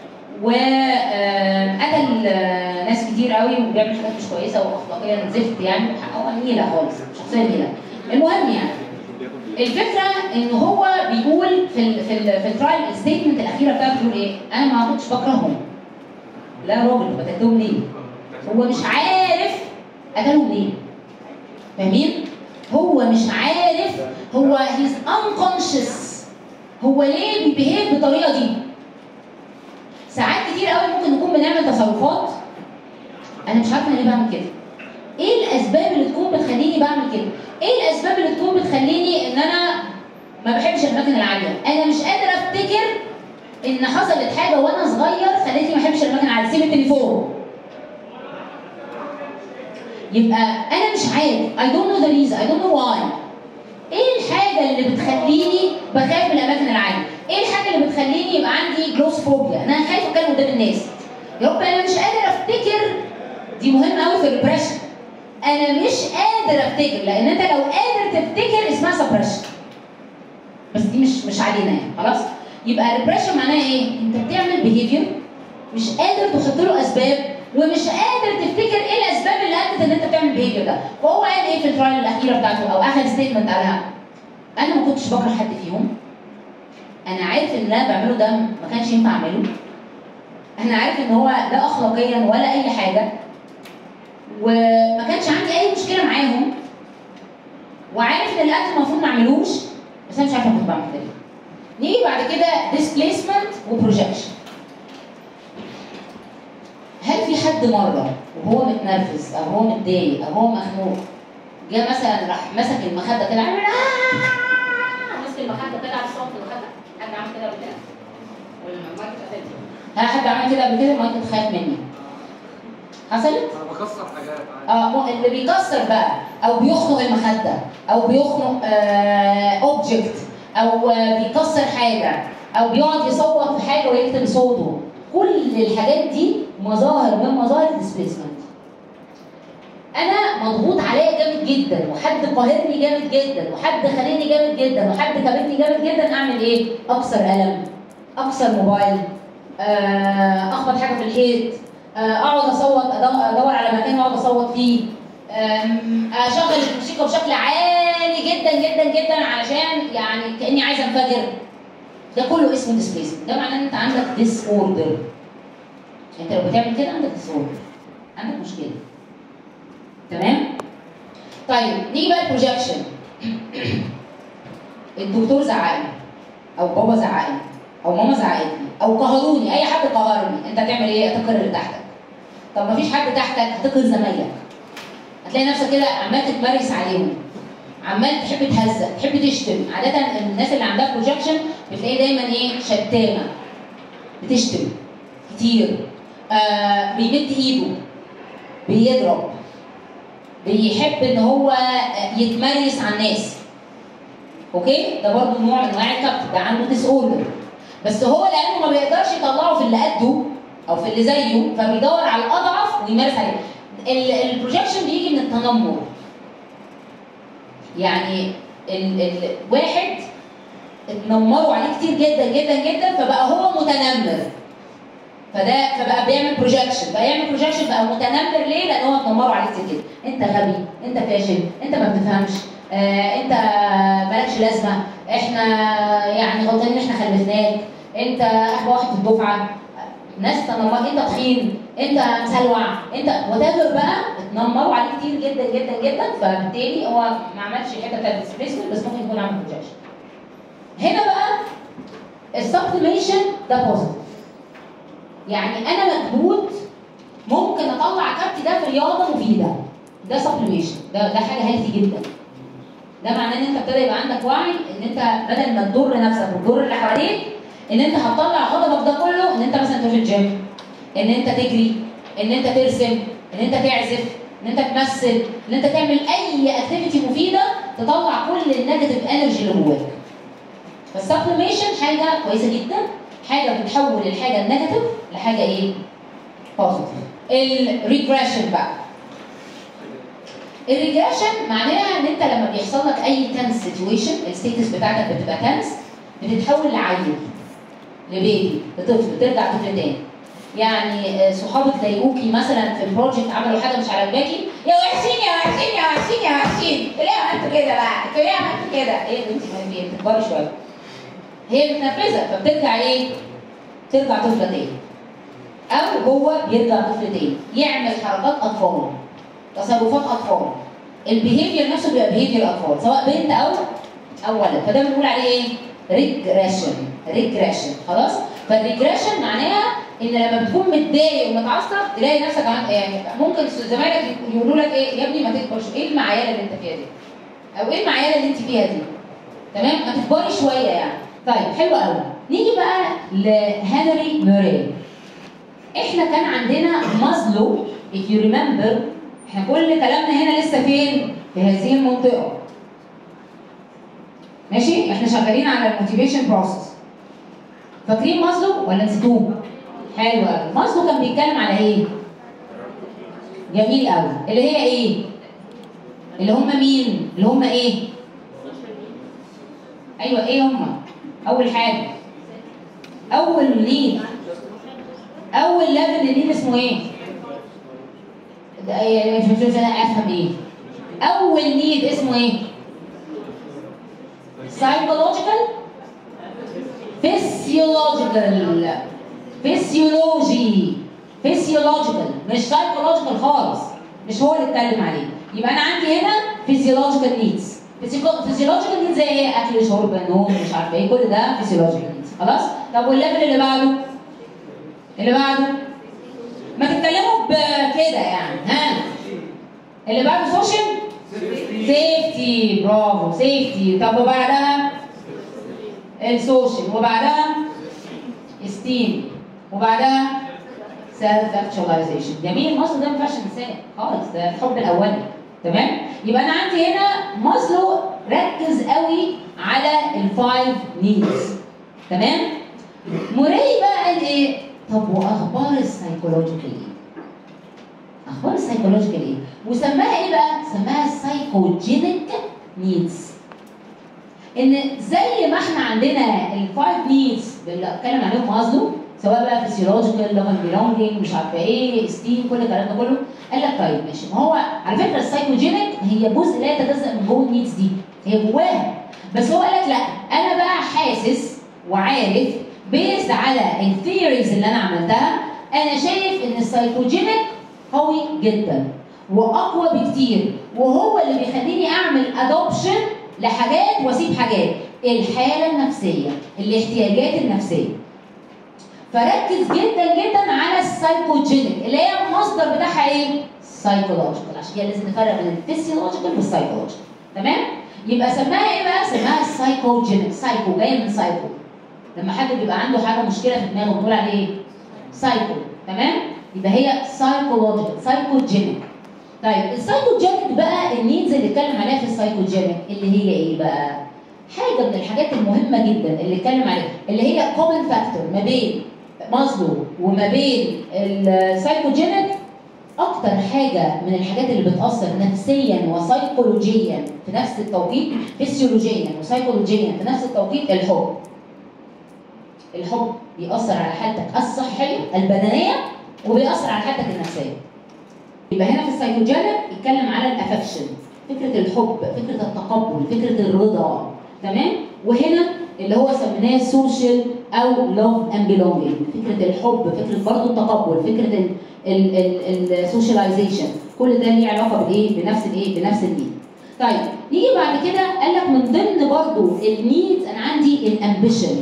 وقتل ناس كتير قوي وبيعمل حاجات مش كويسه واخلاقيا زفت يعني هو نيله خالص شخصيه نيله المهم يعني الفكره ان هو بيقول في ال في ال في الترايل الستيتمنت الاخيره بتاعته بيقول ايه؟ انا ما كنتش بكرههم لا يا راجل قتلتهم ليه؟ هو مش عارف قتلهم ليه؟ فاهمين؟ هو مش عارف هو هيز unconscious هو ليه بيبيهيف بالطريقه دي؟ ساعات كتير قوي ممكن نكون بنعمل تصرفات انا مش عارفه انا ليه بعمل كده ايه الاسباب اللي تكون بتخليني بعمل كده ايه الاسباب اللي تكون بتخليني ان انا ما بحبش الاماكن العاليه انا مش قادر افتكر ان حصلت حاجه وانا صغير خلتني ما احبش الاماكن العاليه سيب التليفون يبقى انا مش عارف I don't know the reason I don't know why ايه الحاجه اللي بتخليني بخاف من الاماكن العاليه ايه الحاجه اللي بتخليني يبقى عندي جلوس فوبيا انا خايف اتكلم قدام الناس يا رب انا مش قادر افتكر دي مهمه قوي في الريبريشن انا مش قادر افتكر لان انت لو قادر تفتكر اسمها سبريشن بس دي مش مش علينا يعني خلاص يبقى الريبريشن معناها ايه انت بتعمل بيهيفير مش قادر تحط له اسباب ومش قادر تفتكر ايه الاسباب اللي ادت ان انت بتعمل البيهيفير ده فهو قال ايه في الترايل الاخيره بتاعته او اخر ستيتمنت قالها انا ما كنتش بكره حد فيهم انا عارف ان اللي انا بعمله ده ما كانش ينفع اعمله انا عارف ان هو لا اخلاقيا ولا اي حاجه وما كانش عندي اي مشكله معاهم وعارف ان القتل المفروض ما اعملوش بس انا مش عارفه كنت بعمل كده نيجي بعد كده displacement وبروجكشن هل في حد مره وهو متنرفز او هو متضايق او هو مخنوق جه مثلا راح مسك المخده كده عمل آه مسك المخده كده على الصوت المخده حد عمل كده قبل كده؟ ولا مايكل قتلت؟ هل حد عمل كده قبل كده؟ مايكل خاف مني حصلت؟ انا بكسر حاجات عادي اه مو- اللي بيكسر بقى او بيخنق المخده او بيخنق اوبجكت او آه، بيكسر حاجه او بيقعد يصوت في حاجه ويكتب صوته كل الحاجات دي مظاهر من مظاهر الديسبيسمنت انا مضغوط عليا جامد جدا وحد قاهرني جامد جدا وحد خليني جامد جدا وحد كبتني جامد جدا اعمل ايه اكسر قلم اكسر موبايل آه، اخبط حاجه في الحيط آه، اقعد اصوت أدو- ادور على مكان واقعد اصوت فيه آم، اشغل الموسيقى بشكل عالي جدا جدا جدا علشان يعني كاني عايزه انفجر ده كله اسمه ديسبيسمنت ده معناه ان انت عندك ديس اوردر انت لو بتعمل كده عندك ديس اوردر عندك مشكله تمام طيب نيجي بقى البروجكشن الدكتور زعق لي او بابا زعق لي او ماما زعقت لي او قهروني اي حد قهرني انت هتعمل ايه هتقهر اللي تحتك طب مفيش حد تحتك هتقهر زمايلك هتلاقي نفسك كده عمال تتمرس عليهم عمال تحب تهزق تحب تشتم عاده الناس اللي عندها بروجكشن بتلاقيه دايما ايه شتامه بتشتم كتير آه بيمد ايده بيضرب بيحب ان هو يتمرس على الناس اوكي ده برضه نوع من انواع الكبت ده عنده ديس اوردر بس هو لانه ما بيقدرش يطلعه في اللي قده او في اللي زيه فبيدور على الاضعف ويمارس عليه ال- البروجكشن بيجي من التنمر يعني ال- ال- واحد اتنمروا عليه كتير جدا جدا جدا فبقى هو متنمر فده فبقى بيعمل بروجكشن بقى يعمل بروجكشن بقى متنمر ليه؟ لان هو اتنمروا عليه كتير جدا انت غبي انت فاشل انت ما بتفهمش آه، انت مالكش لازمه احنا يعني غلطانين ان احنا خلفناك انت احلى واحد في الدفعه ناس تنمر انت تخين انت مسلوع انت وات بقى اتنمروا عليه كتير جدا جدا جدا فبالتالي هو ما عملش الحته بتاعت الديسبيسمنت بس ممكن يكون عمل بروجكشن هنا بقى السبليميشن ده بوزيتيف يعني انا مجهود ممكن اطلع كبتي ده في رياضه مفيده ده سبليميشن ده ده حاجه هيلثي جدا ده معناه ان انت ابتدى يبقى عندك وعي ان انت بدل ما تضر نفسك وتضر اللي حواليك ان انت هتطلع غضبك ده كله ان انت مثلا تروح الجيم ان انت تجري ان انت ترسم ان انت تعزف ان انت تمثل ان انت تعمل اي اكتيفيتي مفيده تطلع كل النيجاتيف انرجي اللي جواك فالسبليميشن حاجه كويسه جدا حاجه بتحول الحاجه النيجاتيف لحاجه ايه؟ بوزيتيف الريجريشن بقى الريجريشن معناها ان انت لما بيحصل لك اي تنس سيتويشن الستيتس بتاعتك بتبقى تنس بتتحول لعيل لبيبي لطفل ترجع طفل تاني يعني آه، صحابك ضايقوكي مثلا في البروجكت عملوا حاجه مش عاجباكي يا وحشين يا وحشين يا وحشين يا وحشين انتوا ليه عملتوا كده بقى؟ انتوا ليه عملتوا كده؟ ايه يا بنتي ما هي بتكبري شويه هي متنرفزه فبترجع ايه؟ ترجع طفله تاني او هو بيرجع طفل تاني يعمل حركات اطفال تصرفات اطفال البيهيفير نفسه بيبقى بيهيفير اطفال سواء بنت او او ولد فده بنقول عليه ايه؟ ريجريشن ريجريشن خلاص فالريجريشن معناها ان لما بتكون متضايق ومتعصب تلاقي نفسك عن يعني ممكن زمايلك يقولوا لك ايه يا ابني ما تكبرش ايه المعيله اللي انت فيها دي؟ او ايه المعيله اللي انت فيها دي؟ تمام ما تكبري شويه يعني طيب حلو قوي نيجي بقى لهنري موري احنا كان عندنا مازلو if you remember احنا كل كلامنا هنا لسه فين؟ في هذه المنطقه ماشي؟ احنا شغالين على الموتيفيشن بروسس فاكرين مازلو ولا نسيتوه؟ حلو قوي مازلو كان بيتكلم على ايه؟ جميل قوي اللي هي ايه؟ اللي هم مين؟ اللي هم ايه؟ ايوه ايه هم؟ اول حاجه اول نيد اول ليفل للنيد اسمه ايه؟ ده إيه؟ مش مش انا افهم ايه؟ اول نيد اسمه ايه؟ psychological physiological physiology physiological مش psychological خالص مش هو اللي اتكلم عليه يبقى انا عندي هنا physiological needs physiological needs زي ايه اكل شرب نوم مش عارفه ايه كل ده physiological needs خلاص طب والليفل اللي بعده اللي بعده ما تتكلموا بكده يعني ها اللي بعده سوشيال سيفتي برافو سيفتي طب وبعدها السوشيال وبعدها ستيم وبعدها سيلف اكتشواليزيشن جميل مصر ده ما ينفعش ننساه خالص ده الحب الاولي تمام يبقى انا عندي هنا ماسلو ركز قوي على الفايف نيدز تمام موري بقى قال ايه طب واخبار السايكولوجيكال ايه اخبار السايكولوجيكال ايه وسماها ايه بقى سماها سايكوجينيك نيدز ان زي ما احنا عندنا الفايف نيدز اللي اتكلم عليهم مازلو سواء بقى فيسيولوجيكال لوفن بيلونجينج مش عارفه ايه ستيم كل الكلام ده كله قال لك طيب ماشي ما هو على فكره السايكوجينيك هي جزء لا يتجزا من جوه النيدز دي هي جواها بس هو قال لك لا انا بقى حاسس وعارف بيزد على الثيوريز اللي انا عملتها انا شايف ان السايكوجينيك قوي جدا واقوى بكتير وهو اللي بيخليني اعمل ادوبشن لحاجات واسيب حاجات الحاله النفسيه الاحتياجات النفسيه فركز جدا جدا على السايكوجينيك اللي هي المصدر بتاعها ايه؟ سايكولوجيكال عشان كده لازم نفرق بين الفسيولوجيكال والسايكولوجيكال تمام؟ يبقى سماها ايه بقى؟ سماها السايكوجينيك سايكو جايه من سايكو لما حد بيبقى عنده حاجه مشكله في دماغه بنقول عليه ايه؟ سايكو تمام؟ يبقى هي سايكولوجيكال سايكوجينيك طيب السايكوجينيك بقى النيدز اللي اتكلم عليها في السايكوجينيك اللي هي ايه بقى؟ حاجه من الحاجات المهمه جدا اللي اتكلم عليها اللي هي كومن فاكتور ما بين مازلو وما بين السايكوجينيك اكتر حاجه من الحاجات اللي بتاثر نفسيا وسيكولوجيا في نفس التوقيت فسيولوجيا وسيكولوجيا في نفس التوقيت الحب الحب بيأثر على حالتك الصحيه البدنيه وبيأثر على حالتك النفسيه يبقى هنا في السايكوجينيك يتكلم على الافكشن فكره الحب فكره التقبل فكره الرضا تمام وهنا اللي هو سميناه سوشيال او لوف اند بيلونجينج فكره الحب فكره برضه التقبل فكره السوشياليزيشن كل ده ليه علاقه بالايه بنفس الايه بنفس النيد طيب نيجي بعد كده قال لك من ضمن برضه النيدز انا عندي الامبيشن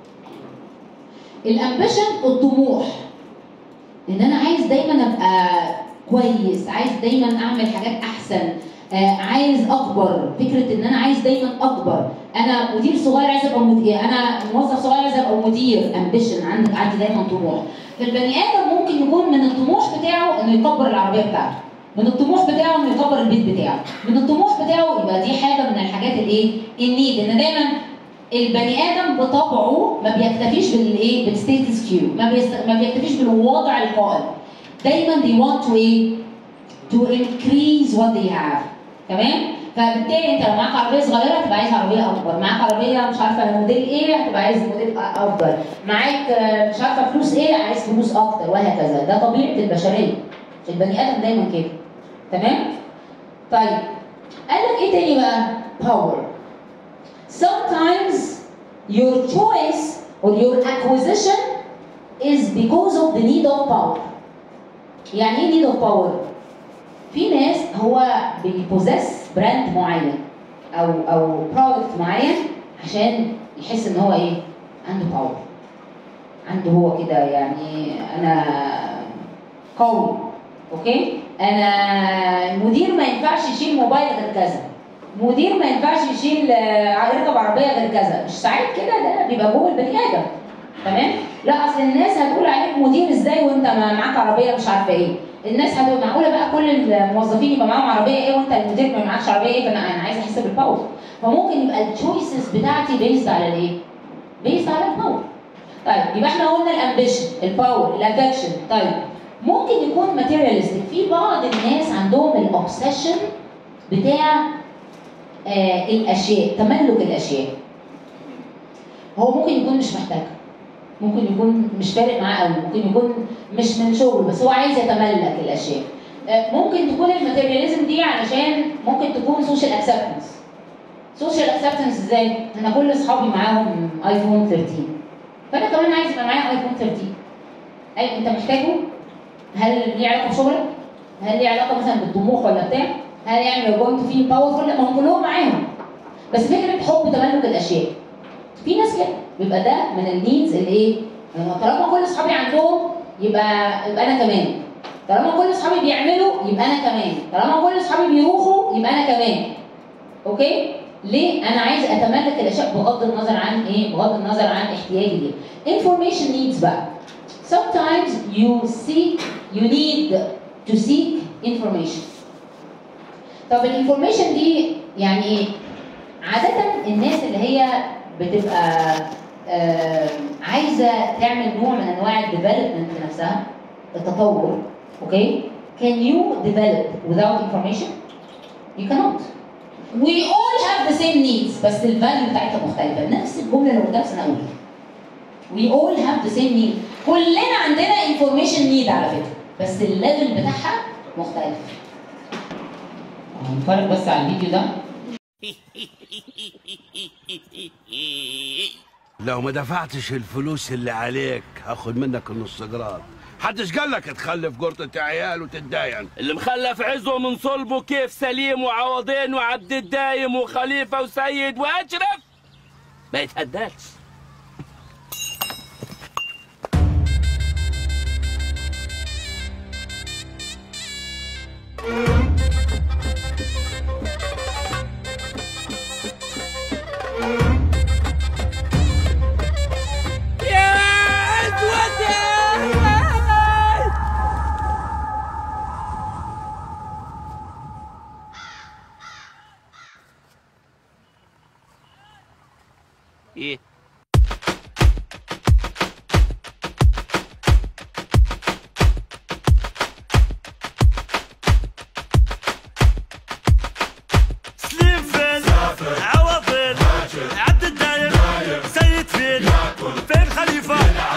الامبيشن الطموح ان انا عايز دايما ابقى كويس عايز دايما اعمل حاجات احسن آه عايز اكبر فكره ان انا عايز دايما اكبر انا مدير صغير عايز ابقى مدير انا موظف صغير عايز ابقى مدير امبيشن عندك عندي دايما طموح فالبني ادم ممكن يكون من الطموح بتاعه انه يكبر العربيه بتاعته من الطموح بتاعه انه يكبر البيت بتاعه من الطموح بتاعه يبقى دي حاجه من الحاجات الايه النيد ان دايما البني ادم بطبعه ما بيكتفيش بالايه بالستيتس كيو ما, بيست... ما بيكتفيش بالوضع القائم دايما they want to ايه to increase what they have تمام فبالتالي انت لو معاك عربيه صغيره هتبقى عايز عربيه اكبر معاك عربيه مش عارفه موديل ايه هتبقى عايز موديل افضل معاك مش عارفه فلوس ايه عايز فلوس اكتر وهكذا ده طبيعه البشريه البني ادم دايما كده تمام طيب قال لك ايه تاني بقى power sometimes your choice or your acquisition is because of the need of power يعني ايه need of power في ناس هو بيبوزيس براند معين او او برودكت معين عشان يحس ان هو ايه عنده باور عنده هو كده يعني انا قوي اوكي انا المدير ما ينفعش يشيل موبايل غير كذا مدير ما ينفعش يشيل يركب عربيه غير كذا مش ساعات كده ده بيبقى جوه البني ادم تمام لا اصل الناس هتقول عليك مدير ازاي وانت معاك عربيه مش عارفه ايه الناس هتبقى معقوله بقى كل الموظفين يبقى معاهم عربيه ايه وانت المدير ما معكش عربيه ايه فانا انا عايز احس بالباور فممكن يبقى التشويسز بتاعتي بيزد على الايه؟ بيزد على الباور طيب يبقى احنا قلنا الامبيشن الباور الافكشن طيب ممكن يكون ماتيريالستيك في بعض الناس عندهم الاوبسيشن بتاع آه الاشياء تملك الاشياء هو ممكن يكون مش محتاجها ممكن يكون مش فارق معاه قوي ممكن يكون مش من شغل بس هو عايز يتملك الاشياء ممكن تكون الماتيرياليزم دي علشان ممكن تكون سوشيال اكسبتنس سوشيال اكسبتنس ازاي انا كل اصحابي معاهم ايفون 13 فانا كمان عايز يبقى معايا ايفون 13 اي انت محتاجه هل ليه علاقه بشغلك هل ليه علاقه مثلا بالطموح ولا بتاع هل يعني لو كنت فيه باورفول ما هم كلهم معاهم بس فكره حب تملك الاشياء في ناس كده بيبقى ده من النيدز اللي ايه؟ طالما كل اصحابي عندهم يبقى يبقى انا كمان. طالما كل اصحابي بيعملوا يبقى انا كمان. طالما كل اصحابي بيروحوا يبقى انا كمان. اوكي؟ ليه؟ انا عايز اتملك الاشياء بغض النظر عن ايه؟ بغض النظر عن احتياجي ليه. Information needs بقى. Sometimes you seek you need to seek information. طب الانفورميشن دي يعني ايه؟ عادة الناس اللي هي بتبقى آه عايزه تعمل نوع من انواع الديفلوبمنت لنفسها التطور اوكي can you develop without information you cannot we all have the same needs بس الفاليو بتاعتها مختلفه نفس الجمله اللي قلتها في سنه اولى we all have the same need كلنا عندنا information need على فكره بس الليفل بتاعها مختلف هنتفرج بس على الفيديو ده لو ما دفعتش الفلوس اللي عليك هاخد منك النص جرام حدش قال لك تخلف قرطة عيال وتتداين اللي مخلف عزه من صلبه كيف سليم وعوضين وعبد الدايم وخليفة وسيد وأشرف ما يتهداش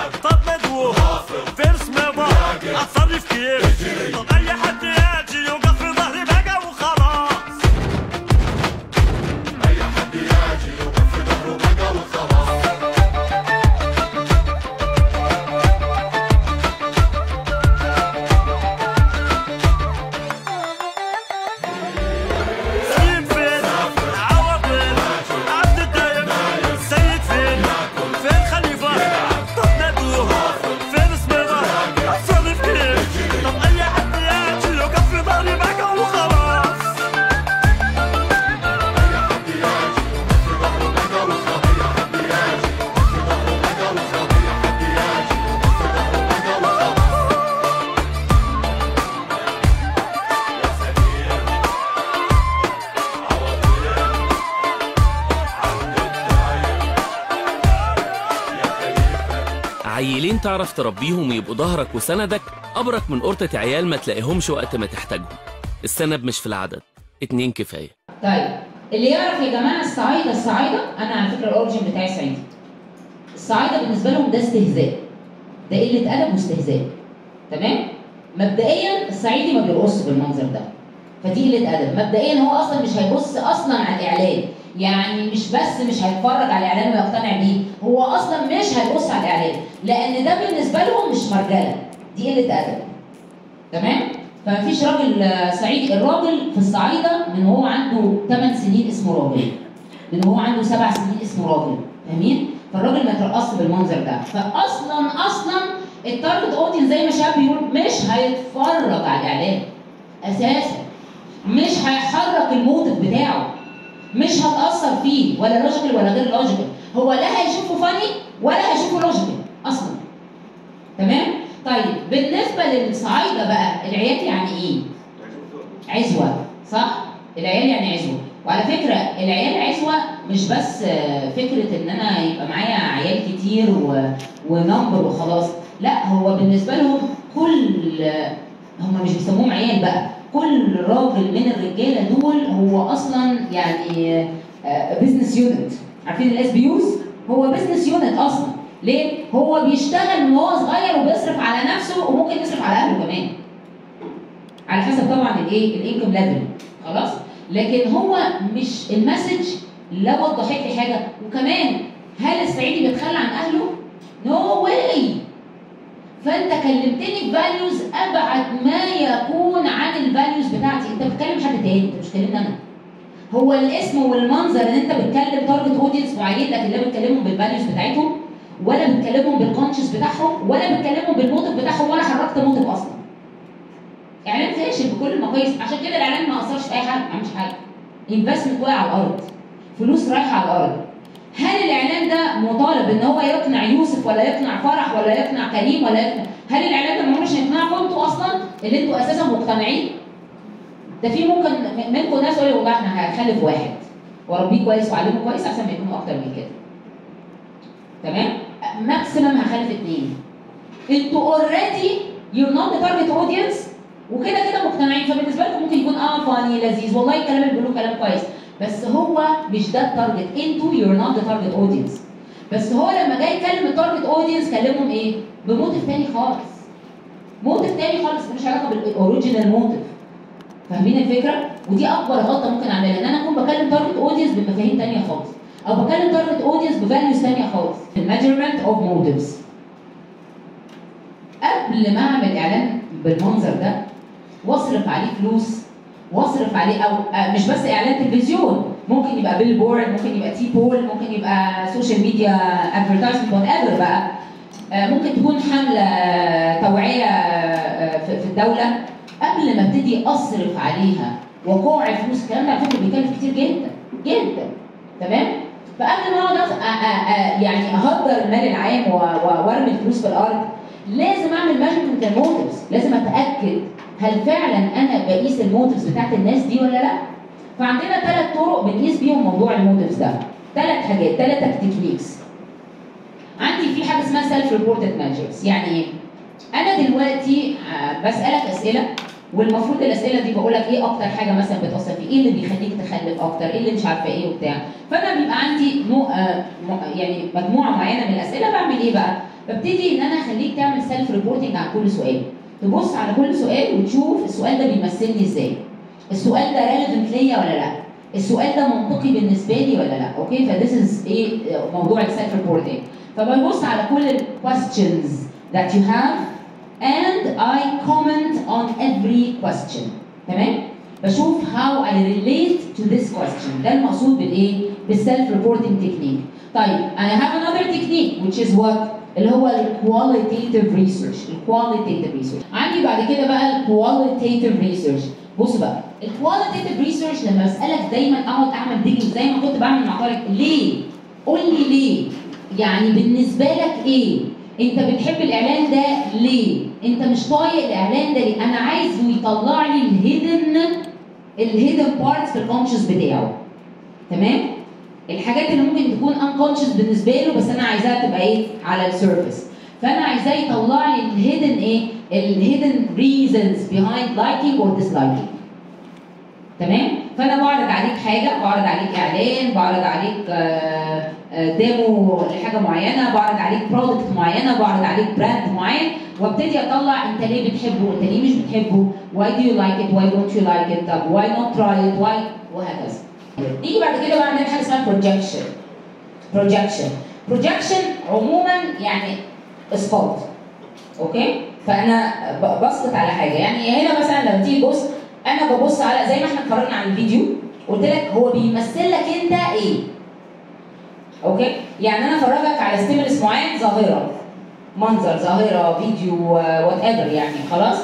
طب مدوب فارس مضى اتصرف كيف طب اي حد يجي يوقف في ظهري بقى وخلاص سليم فين عوضين عبد الدايم سيد فين فين خليفة طب ندوه فين سميرة اتصرف كيف طب اي حد يجي يوقف في ظهري بقى وخلاص عيلين تعرف تربيهم ويبقوا ظهرك وسندك أبرك من قرطة عيال ما تلاقيهمش وقت ما تحتاجهم السند مش في العدد اتنين كفاية طيب اللي يعرف يا جماعه الصعايده الصعايده انا على فكره الاوريجن بتاعي صعيدي الصعايده بالنسبه لهم ده استهزاء ده قله ادب واستهزاء تمام مبدئيا الصعيدي ما بيرقصش بالمنظر ده فدي قله ادب مبدئيا هو اصلا مش هيبص اصلا على الاعلان يعني مش بس مش هيتفرج على الاعلان ويقتنع بيه هو اصلا مش هيبص على الاعلان لان ده بالنسبه لهم مش مرجله دي قله ادب تمام فمفيش راجل آه، صعيدي الراجل في الصعايده من هو عنده 8 سنين اسمه راجل من هو عنده 7 سنين اسمه راجل فاهمين فالراجل ما يترقصش بالمنظر ده فاصلا اصلا التارجت اودينس زي ما شاب بيقول مش هيتفرج على الاعلان اساسا مش هيحرك الموتيف بتاعه مش هتاثر فيه ولا لوجيكال ولا غير لوجيكال هو لا هيشوفه فاني ولا هيشوفه لوجيكال اصلا تمام طيب بالنسبه للصعايده بقى العيال يعني ايه عزوه صح العيال يعني عزوه وعلى فكره العيال عزوه مش بس آه، فكره ان انا يبقى معايا عيال كتير و... ونمبر وخلاص لا هو بالنسبه لهم كل هم مش بيسموهم عيال بقى كل راجل من الرجاله دول هو اصلا يعني بزنس يونت عارفين الاس بي يوز هو بزنس يونت اصلا ليه هو بيشتغل من هو صغير وبيصرف على نفسه وممكن يصرف على اهله كمان على حسب طبعا الايه الانكم ليفل خلاص لكن هو مش المسج لا وضحت لي حاجه وكمان هل الصعيدي بيتخلى عن اهله؟ نو واي فانت كلمتني بفاليوز ابعد ما يكون عن الفاليوز بتاعتي انت بتكلم حد تاني انت مش بتكلمني انا هو الاسم والمنظر ان انت بتكلم تارجت اودينس معين لكن لا بتكلمهم بالفاليوز بتاعتهم ولا بتكلمهم بالكونشس بتاعهم ولا بتكلمهم بالموتيف بتاعهم ولا حركت موتيف اصلا اعلان فاشل بكل المقاييس عشان كده الاعلان ما اثرش في اي حد ما عملش حاجه انفستمنت واقع على الارض فلوس رايحه على الارض هل الاعلان ده مطالب ان هو يقنع يوسف ولا يقنع فرح ولا يقنع كريم ولا يقنع هل الاعلان ده ما عمرش يقنعكم انتوا اصلا اللي انتوا اساسا مقتنعين ده في ممكن منكم ناس يقول لي والله احنا هنخلف واحد واربيه كويس واعلمه كويس احسن ما يكونوا اكتر من كده تمام ماكسيمم هخلف اثنين انتوا اوريدي يور نوت ذا تارجت اودينس وكده كده مقتنعين فبالنسبه لكم ممكن يكون اه فاني لذيذ والله الكلام اللي بيقولوه كلام كويس بس هو مش ده التارجت انتوا يور نوت ذا تارجت اودينس بس هو لما جاي يكلم التارجت اودينس كلمهم ايه؟ بموتيف تاني خالص موتيف تاني خالص ملوش علاقه بالاوريجينال موتيف فاهمين الفكره؟ ودي اكبر غلطه ممكن اعملها ان انا اكون بكلم تارجت اودينس بمفاهيم تانيه خالص او بكلم تارجت اودينس بفاليوز تانيه خالص الميجرمنت اوف موتيفز قبل ما اعمل اعلان بالمنظر ده واصرف عليه فلوس واصرف عليه او آه، مش بس اعلان تلفزيون ممكن يبقى بيل بورد ممكن يبقى تي بول ممكن يبقى سوشيال ميديا ادفرتايزمنت وات ايفر بقى آه، ممكن تكون حمله توعيه آه، في في الدوله قبل ما ابتدي اصرف عليها وقوع فلوس الكلام ده على فكره بيكلف كتير جدا جدا تمام فقبل ما اقعد أص- أ- أ- أ- يعني اهدر المال العام و- و- وارمي الفلوس في الارض لازم اعمل مانجمنت الموتيفز لازم اتاكد هل فعلا انا بقيس الموتيفز بتاعت الناس دي ولا لا فعندنا ثلاث طرق بنقيس بيهم موضوع الموتيفز ده ثلاث حاجات ثلاث تكنيكس عندي في حاجه اسمها سيلف ريبورتد مانجرز يعني ايه انا دلوقتي آه، بسالك اسئله والمفروض الاسئله دي بقول لك ايه اكتر حاجه مثلا بتاثر فيك ايه اللي بيخليك تخلف اكتر ايه اللي مش عارفه ايه وبتاع فانا بيبقى عندي نوع آه، م- يعني مجموعه معينه من الاسئله بعمل ايه بقى ببتدي ان انا اخليك تعمل سيلف ريبورتنج عن كل سؤال تبص على كل سؤال وتشوف السؤال ده بيمثلني ازاي السؤال ده ريليفنت ليا ولا لا السؤال ده منطقي بالنسبه لي ولا لا اوكي فذس از ايه موضوع السيلف ريبورتنج فببص على كل ال questions that you have and I comment on every question تمام بشوف how I relate to this question ده المقصود بالايه بالسيلف ريبورتنج تكنيك طيب I have another technique which is what اللي هو ال qualitative research ال qualitative research عندي بعد كده بقى ال qualitative research بص بقى ال qualitative research لما اسالك دايما اقعد اعمل ديجنج زي ما كنت بعمل مع طارق ليه؟ قول لي ليه؟ يعني بالنسبه لك ايه؟ انت بتحب الاعلان ده ليه؟ انت مش طايق الاعلان ده ليه؟ انا عايزه يطلع لي الهيدن الهيدن بارتس في الكونشس بتاعه تمام؟ الحاجات اللي ممكن تكون unconscious بالنسبه له بس انا عايزاها تبقى ايه؟ على السيرفيس فانا عايزاه يطلع لي الهيدن ايه؟ الهيدن reasons behind liking or disliking تمام فانا بعرض عليك حاجه بعرض عليك اعلان بعرض عليك آه، آه، ديمو لحاجه معينه بعرض عليك برودكت معينه بعرض عليك براند معين وابتدي اطلع انت ليه بتحبه وانت ليه مش بتحبه why do you like it why don't you like it طب why not try it why وهكذا نيجي بعد كده بقى عندنا حاجه اسمها projection projection projection عموما يعني اسقاط اوكي فانا ب- بسقط على حاجه يعني هنا مثلا لو تيجي تبص انا ببص على زي ما احنا اتفرجنا على الفيديو قلت لك هو بيمثل لك انت ايه اوكي يعني انا افرجك على ستيمولس معين ظاهره منظر ظاهره فيديو وات ايفر يعني خلاص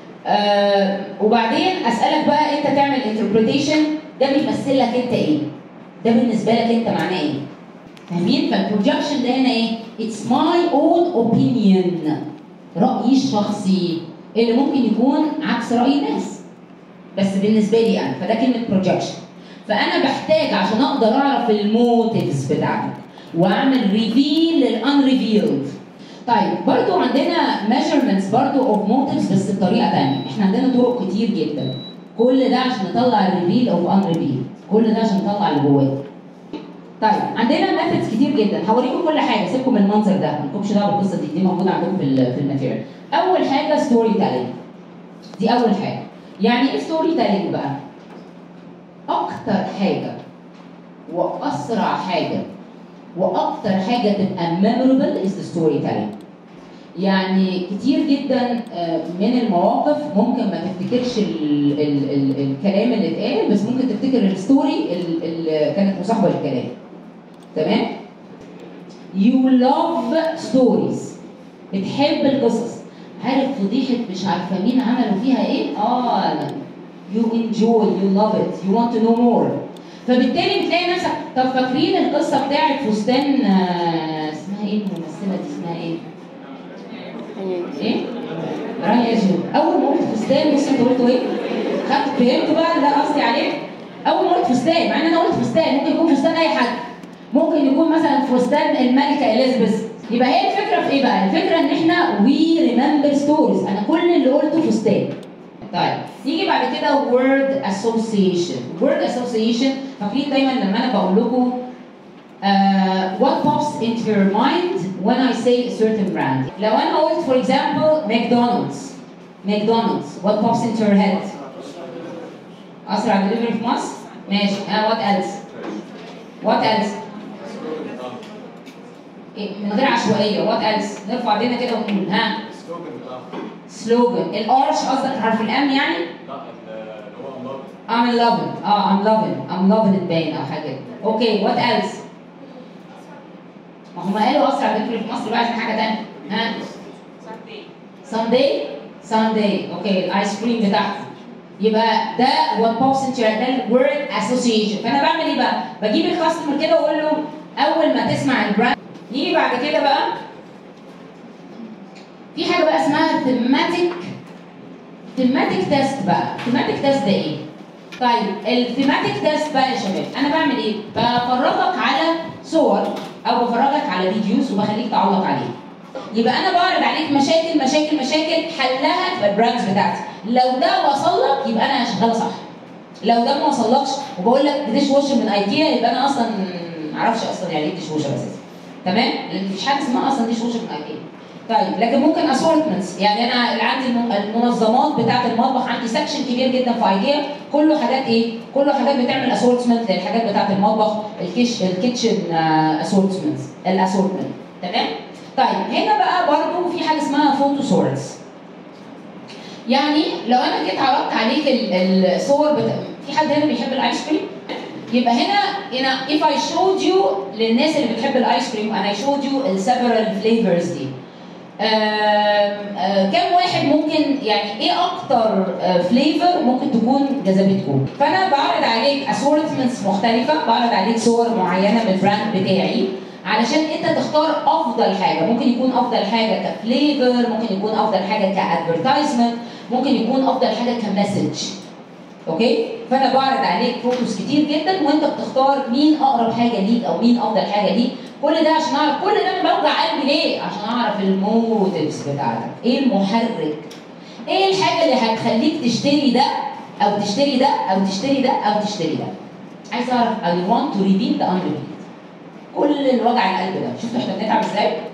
آه وبعدين اسالك بقى انت تعمل انتربريتيشن ده بيمثل لك انت ايه ده بالنسبه لك انت معناه ايه فاهمين فالبروجكشن ده هنا ايه اتس ماي اون اوبينيون رايي الشخصي اللي ممكن يكون عكس راي الناس بس بالنسبه لي انا فده كلمه بروجكشن فانا بحتاج عشان اقدر اعرف الموتيفز بتاعتك واعمل ريفيل للانريفيلد طيب برضو عندنا measurements برضو of motives بس بطريقه ثانيه احنا عندنا طرق كتير جدا كل ده عشان نطلع الريفيل او انريفيل كل ده عشان نطلع اللي جواه طيب عندنا ميثودز كتير جدا هوريكم كل حاجه سيبكم من المنظر ده ما لكمش دعوه بالقصه دي دي موجوده عندكم في ال في الماتيريال اول حاجه ستوري تيلينج دي اول حاجه يعني ايه ستوري تيلينج بقى اكتر حاجه واسرع حاجه واكتر حاجه تبقى memorable is the storytelling يعني كتير جدا آه، من المواقف ممكن ما تفتكرش ال ال ال الكلام اللي اتقال بس ممكن تفتكر الستوري ال- اللي كانت مصاحبه للكلام تمام you love stories بتحب القصص عارف فضيحه مش عارفه مين عملوا فيها ايه اه you enjoy you love it you want to know more فبالتالي بتلاقي نفسك طب فاكرين القصه بتاعت فستان آه، اسمها ايه الممثله دي اسمها ايه؟ ايه؟ رانيا يزن اول ما قلت فستان بص انت قلت ايه؟ خدت فهمت بقى اللي أنا قصدي عليه؟ اول ما قلت فستان مع ان انا قلت فستان ممكن يكون فستان اي حد ممكن يكون مثلا فستان الملكه اليزابيث يبقى هي الفكره في ايه بقى؟ الفكره ان احنا وي ريمبر ستوريز انا كل اللي قلته فستان طيب نيجي بعد كده word association word association فاكرين دايما لما انا بقول لكم uh, what pops into your mind when I say a certain brand لو انا قلت for example McDonald's McDonald's what pops into your head اسرع دليفري في مصر ماشي uh, what else what else إيه، من غير عشوائيه what else نرفع ايدينا كده ونقول ها سلوجن الارش قصدك حرف الام يعني I'm in loving اه I'm loving I'm loving it باين او حاجه كده اوكي what else ما هم قالوا اسرع دليفري في مصر بقى عشان حاجه ثانيه ها Sunday Sunday اوكي الايس كريم بتاعهم يبقى ده what pops into your ده word association فانا بعمل ايه بقى؟ بجيب الكاستمر كده واقول له اول ما تسمع البراند نيجي بعد كده بقى في حاجه بقى اسمها thematic thematic test بقى thematic test ده ايه؟ طيب الثيماتيك تيست بقى يا شباب انا بعمل ايه؟ بفرجك على صور او بفرجك على فيديوز وبخليك تعلق عليه يبقى انا بعرض عليك مشاكل مشاكل مشاكل حلها تبقى البراندز بتاعتي لو ده وصل لك يبقى انا شغاله صح لو ده ما وصلكش وبقول لك ديش ووشر من ايكيا يبقى انا اصلا معرفش اصلا يعني ايه ديش ووشر اساسا تمام لان مفيش حاجه اسمها اصلا ديش واشر من ايكيا طيب لكن ممكن اسورتمنتس يعني انا اللي عندي الم- المنظمات بتاعه المطبخ عندي سكشن كبير جدا في ايكيا كله حاجات ايه؟ كله حاجات بتعمل اسورتمنت للحاجات بتاعه المطبخ الكيش الكيتشن اسورتمنتس الاسورتمنت تمام؟ طيب هنا بقى برضو في حاجه اسمها فوتو سورتس يعني لو انا جيت عرضت عليك ال- الصور بتا... في حد هنا بيحب الايس كريم؟ يبقى هنا هنا if I showed you للناس اللي بتحب الايس كريم and I showed you ال several flavors دي آم، آه، كم واحد ممكن يعني ايه اكتر فليفر ممكن تكون جذبتكم فانا بعرض عليك اسورتمنتس مختلفه بعرض عليك صور معينه من البراند بتاعي علشان انت تختار افضل حاجه ممكن يكون افضل حاجه كفليفر ممكن يكون افضل حاجه كادفرتايزمنت ممكن يكون افضل حاجه كمسج اوكي فانا بعرض عليك فوتوز كتير جدا وانت بتختار مين اقرب حاجه ليك او مين افضل حاجه ليك كل ده عشان اعرف كل ده انا بوجع قلبي ليه عشان اعرف الموتيفز بتاعتك ايه المحرك ايه الحاجه اللي هتخليك تشتري ده او تشتري ده او تشتري ده او تشتري ده عايز اعرف I want to redeem the unredeemed كل الوجع القلب ده شفتوا احنا بنتعب ازاي